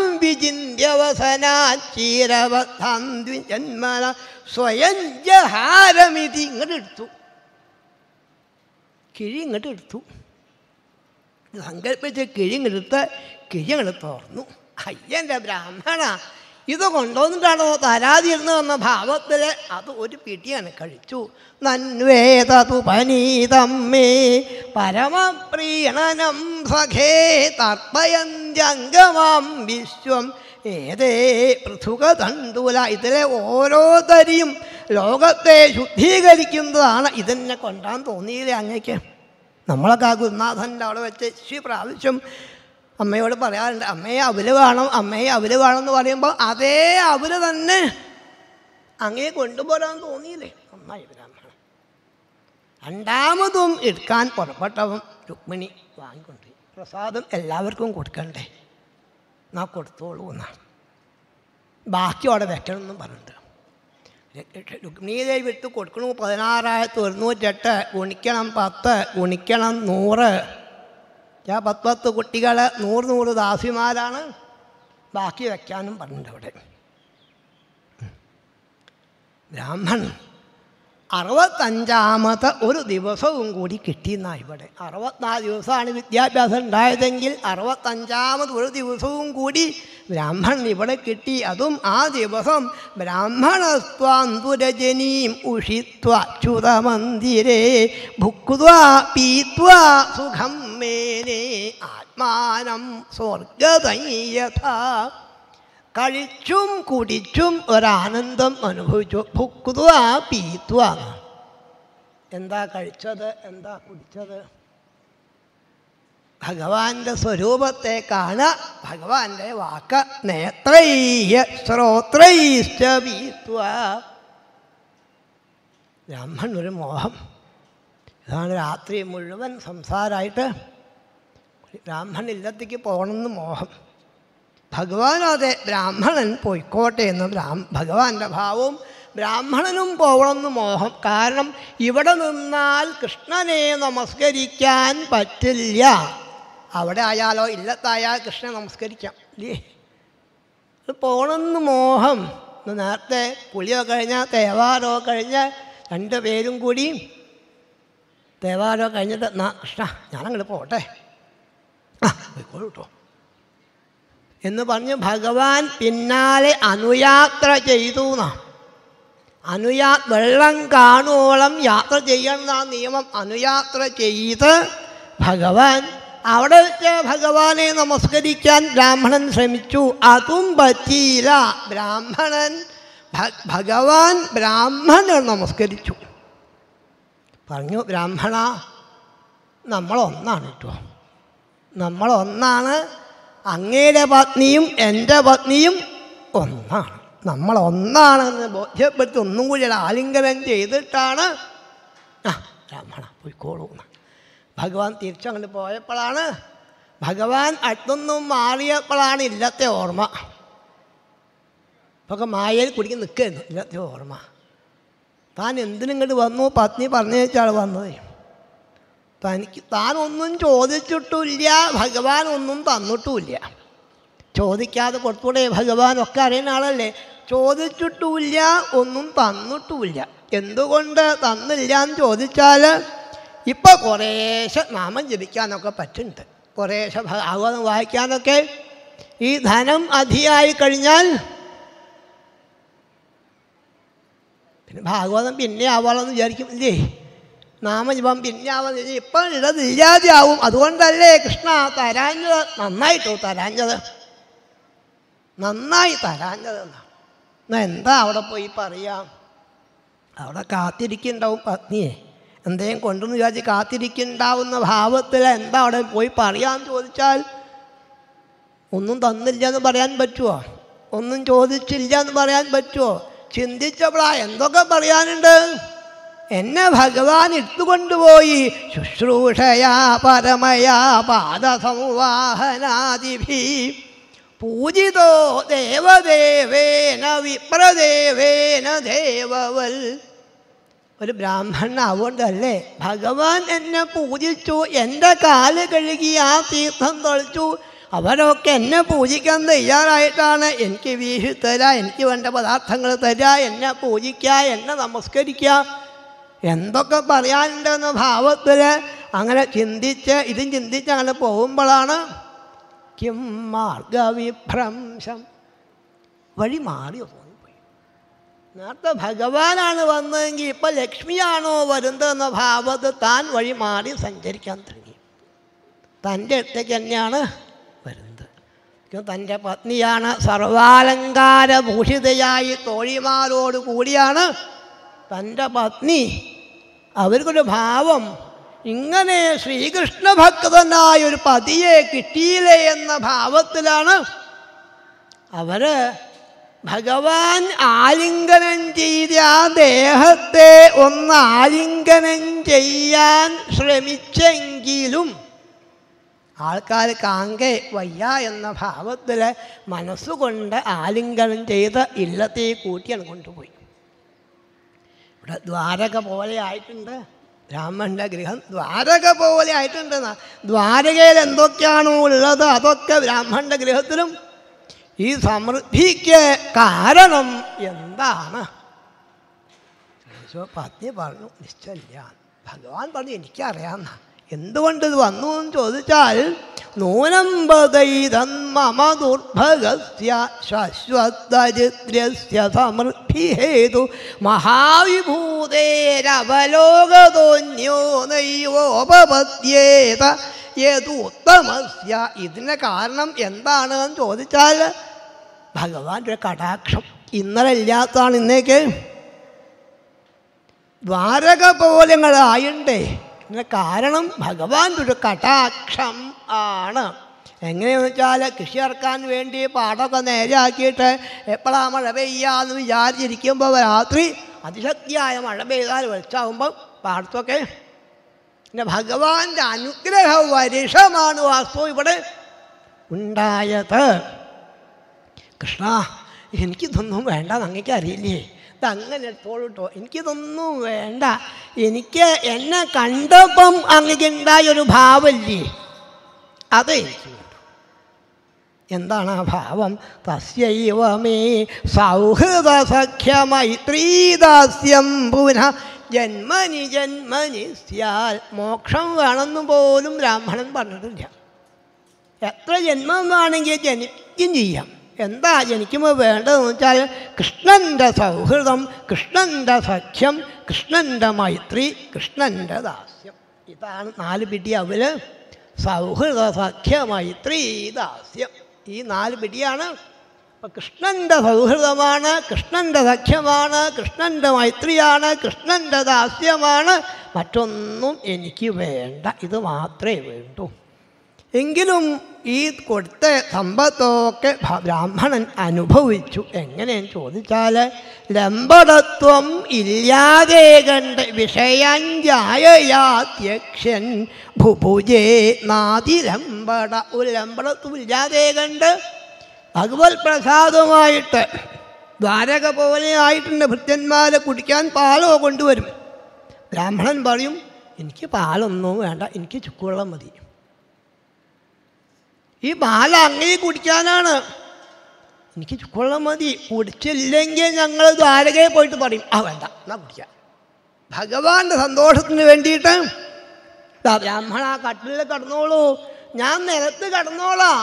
[SPEAKER 1] വിചിന്യവസനാചീരവധാന്തി ജന്മന സ്വയം ജഹാരമിതി ഇങ്ങോട്ട് എടുത്തു കിഴി ഇങ്ങോട്ട് എടുത്തു സങ്കല്പിച്ച് കിഴിങ്ങെടുത്ത് കിഴിങ്ങെടു തുറന്നു അയ്യൻ്റെ ബ്രാഹ്മണ ഇത് കൊണ്ടുവന്നിട്ടാണോ തരാതിരുന്നു എന്ന ഭാവത്തിൽ അത് ഒരു പിടിയാണ് കഴിച്ചു നന്വേതതു പനീതമ്മേ പരമപ്രീണനം സഖേ തർപ്പയന്ത്യംഗമാം വിശ്വം ഏതേ പൃഥുക തണ്ടൂല ഇതിലെ ഓരോ തരിയും ലോകത്തെ ശുദ്ധീകരിക്കുന്നതാണ് ഇതിനെ കൊണ്ടാൻ തോന്നിയില്ലേ അങ്ങേക്ക് നമ്മളൊക്കെ ആ ഗുരുനാഥൻ്റെ അവിടെ വെച്ച് ശ്രീ പ്രാവശ്യം അമ്മയോട് പറയാറുണ്ട് അമ്മയെ അവല് വേണം അമ്മയെ അവല് വേണം എന്ന് പറയുമ്പോൾ അതേ അവല് തന്നെ അങ്ങേ കൊണ്ടുപോരാൻ തോന്നിയില്ലേ നന്നായി ബ്രാഹ്മണൻ രണ്ടാമതും എടുക്കാൻ പുറപ്പെട്ടവൻ രുക്മിണി വാങ്ങിക്കൊണ്ട് പ്രസാദം എല്ലാവർക്കും കൊടുക്കണ്ടേ എന്നാ കൊടുത്തോളൂ എന്നാണ് ബാക്കി അവിടെ വെക്കണമെന്നും പറഞ്ഞിട്ടുണ്ട് രുക്മിണീദേവി വിട്ട് കൊടുക്കണു പതിനാറായിരത്തി ഒരുന്നൂറ്റെട്ട് ഗുണിക്കണം പത്ത് ഗുണിക്കണം നൂറ് ഞാൻ പത്ത് പത്ത് കുട്ടികൾ നൂറ് നൂറ് ദാസിമാരാണ് ബാക്കി വയ്ക്കാനും പറഞ്ഞിട്ടുണ്ട് അവിടെ ബ്രാഹ്മൺ അറുപത്തഞ്ചാമത്തെ ഒരു ദിവസവും കൂടി കിട്ടിയെന്നാ ഇവിടെ അറുപത്തിനാല് ദിവസമാണ് വിദ്യാഭ്യാസം ഉണ്ടായതെങ്കിൽ അറുപത്തഞ്ചാമത് ഒരു ദിവസവും കൂടി ബ്രാഹ്മണൻ ഇവിടെ കിട്ടി അതും ആ ദിവസം ബ്രാഹ്മണസ്വാന്തുരജനീം ഉഷിത്വച്യുതമന്ദിരേ ഭുക്വാ പീത്വാ സുഖം മേനെ ആത്മാനം സ്വർഗതയ്യഥാ കഴിച്ചും കുടിച്ചും ഒരാനന്ദം അനുഭവിച്ചു ഭുക്തുവ പീത്വ എന്താ കഴിച്ചത് എന്താ കുടിച്ചത് ഭഗവാന്റെ സ്വരൂപത്തെ കാണുക ഭഗവാന്റെ വാക്ക് നേത്രൈയ ശ്രോത്രൈശ്ച പീത്വ ബ്രാഹ്മൺ ഒരു മോഹം ഇതാണ് രാത്രി മുഴുവൻ സംസാരമായിട്ട് ബ്രാഹ്മൺ ഇല്ലത്തേക്ക് പോകണമെന്ന് മോഹം ഭഗവാൻ അതെ ബ്രാഹ്മണൻ പോയിക്കോട്ടെ എന്ന് ബ്രാഹ്മ ഭഗവാന്റെ ഭാവവും ബ്രാഹ്മണനും പോകണമെന്ന് മോഹം കാരണം ഇവിടെ നിന്നാൽ കൃഷ്ണനെ നമസ്കരിക്കാൻ പറ്റില്ല അവിടെ ആയാലോ ഇല്ലത്തായാൽ കൃഷ്ണനെ നമസ്കരിക്കാം ഇല്ലേ ഇത് പോകണമെന്ന് മോഹം ഇന്ന് നേരത്തെ പുളിയോ കഴിഞ്ഞ തേവാരോ കഴിഞ്ഞ് രണ്ട് പേരും കൂടി തേവാരോ കഴിഞ്ഞിട്ട് എന്നാ കൃഷ്ണ ഞാനങ്ങോട്ട് പോട്ടെ ആ പോയിക്കോളൂ കേട്ടോ എന്ന് പറഞ്ഞ് ഭഗവാൻ പിന്നാലെ അനുയാത്ര ചെയ്തു എന്നാ അനുയാ വെള്ളം കാണുവോളം യാത്ര ചെയ്യണം ആ നിയമം അനുയാത്ര ചെയ്ത് ഭഗവാൻ അവിടെ വെച്ച് ഭഗവാനെ നമസ്കരിക്കാൻ ബ്രാഹ്മണൻ ശ്രമിച്ചു അതും പറ്റിയില്ല ബ്രാഹ്മണൻ ഭ- ഭഗവാൻ ബ്രാഹ്മണൻ നമസ്കരിച്ചു പറഞ്ഞു ബ്രാഹ്മണ നമ്മളൊന്നാണ് കേട്ടോ നമ്മളൊന്നാണ് അങ്ങയുടെ പത്നിയും എൻ്റെ പത്നിയും ഒന്നാണ് നമ്മളൊന്നാണെന്ന് ബോധ്യപ്പെട്ട് ഒന്നും കൂടി ഒരു ആലിംഗനം ചെയ്തിട്ടാണ് ആ ബ്രാഹ്മണ പോയിക്കോളൂ എന്ന്. ഭഗവാൻ തിരിച്ചങ്ങോട്ട് പോയപ്പോഴാണ് ഭഗവാൻ അടുത്തൊന്നും മാറിയപ്പോഴാണ് ഇല്ലത്തെ ഓർമ്മ ഇപ്പൊക്കെ മായയിൽ കുടിക്ക് നിൽക്കുന്നു ഇല്ലത്തെ ഓർമ്മ താൻ എന്തിനിങ്ങോട്ട് വന്നു പത്നി പറഞ്ഞു വെച്ചാൽ വന്നത് തനിക്ക് താൻ ഒന്നും ചോദിച്ചിട്ടില്ല ഭഗവാൻ ഒന്നും തന്നിട്ടുമില്ല ചോദിക്കാതെ കൊടുത്തൂടെ ഭഗവാൻ ഒക്കെ അറിയുന്ന ആളല്ലേ ചോദിച്ചിട്ടുമില്ല ഒന്നും തന്നിട്ടുമില്ല എന്തുകൊണ്ട് തന്നില്ല എന്ന് ചോദിച്ചാൽ ഇപ്പം കുറേശ്ശെ നാമം ജപിക്കാനൊക്കെ പറ്റുന്നുണ്ട് കുറേശ്ശെ ഭാഗവതം വായിക്കാനൊക്കെ ഈ ധനം അധികമായി കഴിഞ്ഞാൽ പിന്നെ ഭാഗവതം പിന്നെ ആവാമെന്ന് വിചാരിക്കും ഇല്ലേ നാമജപം പിന്നെ ആവാന്ന് വിചാരിക്കും ഇപ്പം ഇടതില്ലാതെ ആവും അതുകൊണ്ടല്ലേ കൃഷ്ണ തരാഞ്ഞത് നന്നായിട്ടോ തരാഞ്ഞത് നന്നായി തരാഞ്ഞത് എന്നാ എന്നാ എന്താ അവിടെ പോയി പറയാം അവിടെ കാത്തിരിക്കുന്നുണ്ടാവും പത്നിയെ എന്തെങ്കിലും കൊണ്ടെന്ന് വിചാരിച്ച് കാത്തിരിക്കുന്നുണ്ടാവുന്ന ഭാവത്തിൽ എന്താ അവിടെ പോയി പറയാന്ന് ചോദിച്ചാൽ ഒന്നും തന്നില്ല എന്ന് പറയാൻ പറ്റുമോ ഒന്നും ചോദിച്ചില്ല എന്ന് പറയാൻ പറ്റുമോ ചിന്തിച്ചപ്പോഴാ എന്തൊക്കെ പറയാനുണ്ട് എന്നെ ഭഗവാൻ ഇട്ടുകൊണ്ടുപോയി ശുശ്രൂഷയാ പരമയാ പാദസംവാഹനാദിഭി പൂജിതോ ദേവദേവേന വിപ്രദേവേന ദേവവൽ ഒരു ബ്രാഹ്മണനാവുകൊണ്ടല്ലേ ഭഗവാൻ എന്നെ പൂജിച്ചു എൻ്റെ കാല് കഴുകി ആ തീർത്ഥം തളിച്ചു അവരൊക്കെ എന്നെ പൂജിക്കാൻ തയ്യാറായിട്ടാണ് എനിക്ക് വീശി തരാ എനിക്ക് വേണ്ട പദാർത്ഥങ്ങൾ തരാ എന്നെ പൂജിക്കുക എന്നെ നമസ്കരിക്കുക എന്തൊക്കെ പറയാനുണ്ടെന്ന ഭാവത്തിൽ അങ്ങനെ ചിന്തിച്ച് ഇതും ചിന്തിച്ച് അങ്ങനെ പോകുമ്പോഴാണ് കിം മാർഗവിഭ്രംശം വഴി മാറിയോ തോന്നിപ്പോയി നേരത്തെ ഭഗവാനാണ് വന്നതെങ്കിൽ ഇപ്പം ലക്ഷ്മിയാണോ വരുന്നതെന്ന ഭാവത്ത് താൻ വഴി മാറി സഞ്ചരിക്കാൻ തുടങ്ങി തൻ്റെ അടുത്തേക്ക് തന്നെയാണ് വരുന്നത് തൻ്റെ പത്നിയാണ് സർവാലങ്കാരഭൂഷിതയായി തോഴിമാരോട് കൂടിയാണ് തൻ്റെ പത്നി അവർക്കൊരു ഭാവം ഇങ്ങനെ ശ്രീകൃഷ്ണ ഭക്തനായ ഒരു പതിയെ കിട്ടിയില്ലേ എന്ന ഭാവത്തിലാണ് അവര് ഭഗവാൻ ആലിംഗനം ചെയ്ത ആ ദേഹത്തെ ഒന്ന് ആലിംഗനം ചെയ്യാൻ ശ്രമിച്ചെങ്കിലും ആൾക്കാർ കാങ്കെ വയ്യ എന്ന ഭാവത്തിൽ മനസ്സുകൊണ്ട് ആലിംഗനം ചെയ്ത് ഇല്ലത്തെ കൂട്ടിയാണ് കൊണ്ടുപോയി ഇവിടെ ദ്വാരക പോലെ ആയിട്ടുണ്ട് ബ്രാഹ്മണൻ്റെ ഗൃഹം ദ്വാരക പോലെ ആയിട്ടുണ്ട് ദ്വാരകയിൽ എന്തൊക്കെയാണോ ഉള്ളത് അതൊക്കെ ബ്രാഹ്മണൻ്റെ ഗൃഹത്തിലും ഈ സമൃദ്ധിക്ക് കാരണം എന്താണ് ചോദിച്ചപ്പോൾ പത്നി പറഞ്ഞു നിശ്ചയില്ല ഭഗവാൻ പറഞ്ഞു എനിക്കറിയാമെന്ന എന്തുകൊണ്ട് ഇത് വന്നു എന്ന് ചോദിച്ചാൽ നൂനമ്പതൈതൻ മമ ദുർഭഗസ്യ ശശ്വതരിദ്രസ്യ സമൃദ്ധി ഹേതു മഹാവിഭൂതേരവലോകതോന്യോ നൈവോപപദ്യേത ഏതു ഉത്തമസ്യ ഇതിന് കാരണം എന്താണ് എന്ന് ചോദിച്ചാൽ ഭഗവാന്റെ ഒരു കടാക്ഷം ഇന്നലെ ഇല്ലാത്തതാണ് ഇന്നേക്ക് ദ്വാരക പോലങ്ങളായിണ്ടേ ഇതിന് കാരണം ഭഗവാന്റെ ഒരു കടാക്ഷം ആണ് എങ്ങനെയെന്ന് വെച്ചാൽ കൃഷി ഇറക്കാൻ വേണ്ടി പാടമൊക്കെ നേരെയാക്കിയിട്ട് എപ്പോഴാണ് മഴ പെയ്യാന്ന് വിചാരിച്ചിരിക്കുമ്പോൾ രാത്രി അതിശക്തിയായ മഴ പെയ്താൽ വെളിച്ചാകുമ്പോൾ പാടത്തൊക്കെ പിന്നെ ഭഗവാന്റെ അനുഗ്രഹ വരിഷമാണ് വാസ്തു ഇവിടെ ഉണ്ടായത് കൃഷ്ണ എനിക്കിതൊന്നും വേണ്ട അങ്ങക്ക് അറിയില്ലേ ഇതങ്ങനെ എടുത്തോളൂട്ടോ എനിക്കിതൊന്നും വേണ്ട എനിക്ക് എന്നെ കണ്ടപ്പം അങ്ങക്ക് ഉണ്ടായ ഒരു ഭാവമില്ലേ അത് എനിക്ക് വേണ്ടു എന്താണ് ആ ഭാവം തസ്യൈവ മേ സൗഹൃദ സഖ്യ മൈത്രീദാസ്യം പുനഃ ജന്മനി ജന്മനി സ്യാൽ മോക്ഷം വേണമെന്ന് പോലും ബ്രാഹ്മണൻ പറഞ്ഞിട്ടില്ല എത്ര ജന്മം വേണമെങ്കിൽ ജനിക്കും ചെയ്യാം എന്താ ജനിക്കുമ്പോൾ വേണ്ടതെന്ന് വെച്ചാൽ കൃഷ്ണൻ്റെ സൗഹൃദം കൃഷ്ണൻ്റെ സഖ്യം കൃഷ്ണൻ്റെ മൈത്രി കൃഷ്ണൻ്റെ ദാസ്യം ഇതാണ് നാല് പിടി അവൽ സൗഹൃദ സഖ്യ മൈത്രി ദാസ്യം ഈ നാല് പിടിയാണ് അപ്പം കൃഷ്ണൻ്റെ സൗഹൃദമാണ് കൃഷ്ണൻ്റെ സഖ്യമാണ് കൃഷ്ണൻ്റെ മൈത്രിയാണ് കൃഷ്ണൻ്റെ ദാസ്യമാണ് മറ്റൊന്നും എനിക്ക് വേണ്ട ഇത് മാത്രമേ വേണ്ടൂ എങ്കിലും ഈ കൊടുത്ത സമ്പത്തൊക്കെ ഭ- ബ്രാഹ്മണൻ അനുഭവിച്ചു എങ്ങനെയെന്ന് ചോദിച്ചാൽ ലംബടത്വം ഇല്ലാതെ കണ്ട് വിഷയഞ്ചായയാത്യക്ഷൻ ഭുഭുജേ നാതിലമ്പട ഒരു ലംബടത്വം ഇല്ലാതെ കണ്ട് ഭഗവത് പ്രസാദമായിട്ട് ദ്വാരക പോലെ ആയിട്ടുണ്ട് ഭൃത്യന്മാരെ കുടിക്കാൻ പാലോ കൊണ്ടുവരും ബ്രാഹ്മണൻ പറയും എനിക്ക് പാലൊന്നും വേണ്ട എനിക്ക് ചുക്കുവെള്ളം മതി ഈ പാൽ അങ്ങനെ കുടിക്കാനാണ് എനിക്ക് ചുക്കുവെള്ളം മതി കുടിച്ചില്ലെങ്കിൽ ഞങ്ങൾ ദ്വാരകയിൽ പോയിട്ട് പറയും ആ വേണ്ട എന്നാ കുടിക്കാം ഭഗവാന്റെ സന്തോഷത്തിന് വേണ്ടിയിട്ട് ദാ ബ്രാഹ്മണ കട്ടിലിൽ കടന്നോളൂ ഞാൻ നിലത്ത് കടന്നോളാം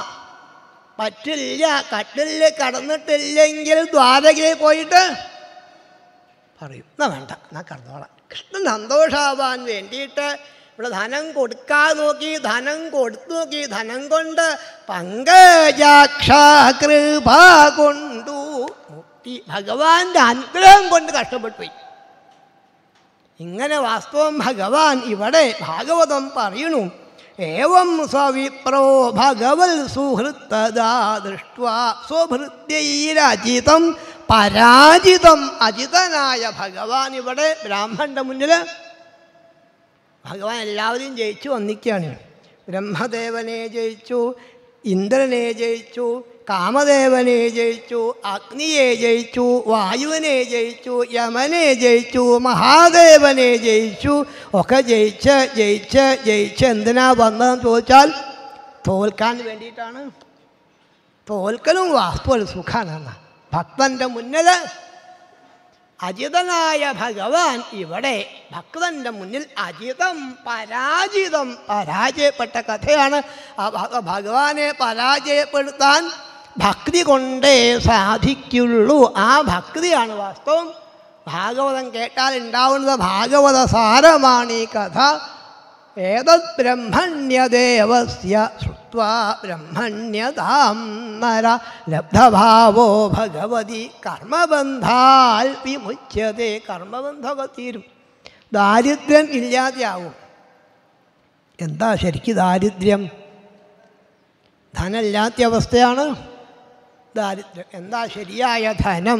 [SPEAKER 1] പറ്റില്ല കട്ടിലിൽ കടന്നിട്ടില്ലെങ്കിൽ ദ്വാരകയിൽ പോയിട്ട് പറയും എന്നാ വേണ്ട എന്നാ കടന്നോളാം കൃഷ്ണൻ സന്തോഷാവാൻ വേണ്ടിയിട്ട് ഇവിടെ ധനം കൊടുക്കാൻ നോക്കി ധനം കൊടുത്തു നോക്കി ധനം കൊണ്ട് പങ്കജാക്ഷ കൃപ കൊണ്ടു മുക്തി ഭഗവാന്റെ അനുഗ്രഹം കൊണ്ട് കഷ്ടപ്പെട്ടു പോയി ഇങ്ങനെ വാസ്തവം ഭഗവാൻ ഇവിടെ ഭാഗവതം പറയണു ഏവം സ്വവിപ്രോ ഭഗവൽ സുഹൃത്തതാ ദൃഷ്ട്വാ സ്വഭൃത്യൈരജിതം പരാജിതം അജിതനായ ഭഗവാൻ ഇവിടെ ബ്രാഹ്മണന്റെ മുന്നിൽ ഭഗവാൻ എല്ലാവരെയും ജയിച്ചു വന്നിക്കുകയാണ് ബ്രഹ്മദേവനെ ജയിച്ചു ഇന്ദ്രനെ ജയിച്ചു കാമദേവനെ ജയിച്ചു അഗ്നിയെ ജയിച്ചു വായുവിനെ ജയിച്ചു യമനെ ജയിച്ചു മഹാദേവനെ ജയിച്ചു ഒക്കെ ജയിച്ച് ജയിച്ച് ജയിച്ച് എന്തിനാ വന്നതെന്ന് ചോദിച്ചാൽ തോൽക്കാൻ വേണ്ടിയിട്ടാണ് തോൽക്കലും വാസ്തു സുഖാണെന്ന് ഭക്തൻ്റെ മുന്നിൽ അജിതനായ ഭഗവാൻ ഇവിടെ ഭക്തന്റെ മുന്നിൽ അജിതം പരാജിതം പരാജയപ്പെട്ട കഥയാണ് ആ ഭ- ഭഗവാനെ പരാജയപ്പെടുത്താൻ ഭക്തി കൊണ്ടേ സാധിക്കുള്ളൂ ആ ഭക്തിയാണ് വാസ്തവം ഭാഗവതം കേട്ടാൽ ഉണ്ടാവുന്നത് ഭാഗവത സാരമാണ് ഈ കഥ ഏതത് ബ്രഹ്മണ്യദേവസ്യ ശ്രുത്വാ ബ്രഹ്മണ്യതാം നര ലബ്ധഭാവോ ഭഗവതി കർമ്മബന്ധാൽ വിമുച്യതേ കർമ്മബന്ധമൊക്കെ തീരും ദാരിദ്ര്യം ഇല്ലാതെയാവും എന്താ ശരിക്ക് ദാരിദ്ര്യം ധനമില്ലാത്ത അവസ്ഥയാണ് ദാരിദ്ര്യം എന്താ ശരിയായ ധനം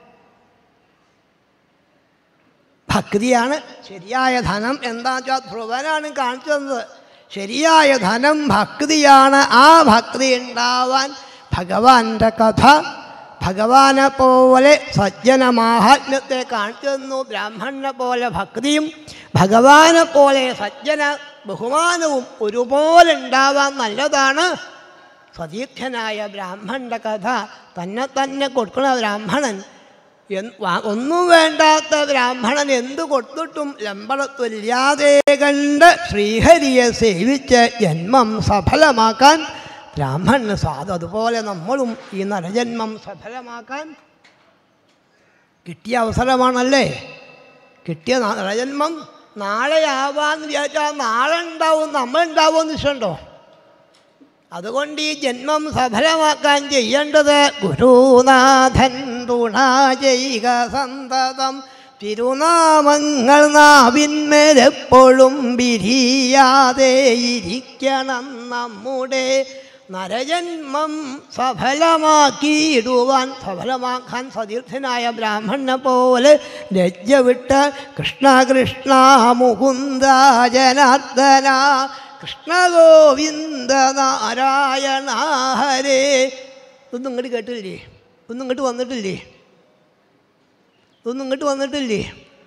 [SPEAKER 1] ഭക്തിയാണ് ശരിയായ ധനം എന്താ വെച്ചാൽ ധ്രുവനാണ് കാണിച്ചു തന്നത് ശരിയായ ധനം ഭക്തിയാണ് ആ ഭക്തി ഉണ്ടാവാൻ ഭഗവാന്റെ കഥ ഭഗവാനെ പോലെ സജ്ജന മാഹാത്മ്യത്തെ കാണിച്ചു തന്നു ബ്രാഹ്മണനെ പോലെ ഭക്തിയും ഭഗവാനെ പോലെ സജ്ജന ബഹുമാനവും ഒരുപോലെ ഉണ്ടാവാൻ നല്ലതാണ് സതീർത്ഥനായ ബ്രാഹ്മണന്റെ കഥ തന്നെ തന്നെ കൊടുക്കുന്ന ബ്രാഹ്മണൻ എൻ- വാ- ഒന്നും വേണ്ടാത്ത ബ്രാഹ്മണൻ എന്തു കൊടുത്തിട്ടും ലംബടത്വമില്ലാതെ കണ്ട് ശ്രീഹരിയെ സേവിച്ച് ജന്മം സഫലമാക്കാൻ ബ്രാഹ്മണന് സാധു അതുപോലെ നമ്മളും ഈ നരജന്മം സഫലമാക്കാൻ കിട്ടിയ അവസരമാണല്ലേ കിട്ടിയ ന- നരജന്മം നാളെ ആവാന്ന് വിചാരിച്ചാൽ നാളെ ഉണ്ടാവും നമ്മൾ ഉണ്ടാവുമെന്ന് വിഷയമുണ്ടോ അതുകൊണ്ട് ഈ ജന്മം സഫലമാക്കാൻ ചെയ്യേണ്ടത് ഗുരുനാഥൻ തുണ ചെയ്യുക സന്തതം തിരുനാമങ്ങൾ നാവിന്മേലെപ്പോഴും പിരിയാതെ ഇരിക്കണം നമ്മുടെ നരജന്മം സഫലമാക്കിയിടുവാൻ സഫലമാക്കാൻ സതീർത്ഥനായ ബ്രാഹ്മണനെ പോലെ ലജ്ജ വിട്ട് കൃഷ്ണ കൃഷ്ണ മുകുന്ദ ജനാർദ്ദന കൃഷ്ണ ഗോവിന്ദ നാരായണ ഹരേ ഇതൊന്നും ഇങ്ങോട്ട് കേട്ടില്ലേ ഇതൊന്നും ഇങ്ങോട്ട് വന്നിട്ടില്ലേ ഇതൊന്നും ഇങ്ങോട്ട് വന്നിട്ടില്ലേ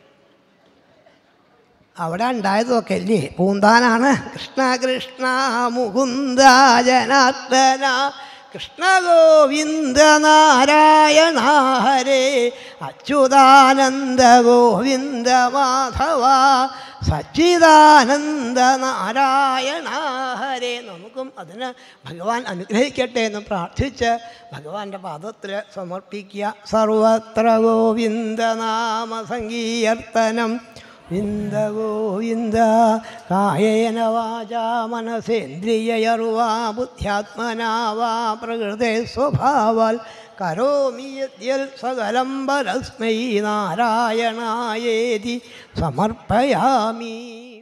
[SPEAKER 1] അവിടെ ഉണ്ടായതൊക്കെ അല്ലേ പൂന്താനാണ് കൃഷ്ണ കൃഷ്ണ മുകുന്ദ ജനാർദ്ദന കൃഷ്ണ ഗോവിന്ദ നാരായണ ഹരേ അച്യുതാനന്ദ ഗോവിന്ദ മാധവ സച്ചിദാനന്ദ നാരായണ ഹരേ നമുക്കും അതിന് ഭഗവാൻ അനുഗ്രഹിക്കട്ടെ എന്ന് പ്രാർത്ഥിച്ച് ഭഗവാന്റെ പാദത്തിൽ സമർപ്പിക്കുക സർവത്ര ഗോവിന്ദ നാമ സങ്കീർത്തനം വിന്ദ ഗോവിന്ദ കായേന വാചാ മനസേന്ദ്രിയർവാ ബുദ്ധ്യാത്മനാ വാ പ്രകൃതേ സ്വഭാവാൽ കരോമി യദ്യൽ സകലം പരസ്മൈ നാരായണായേതി സമർപ്പയാമി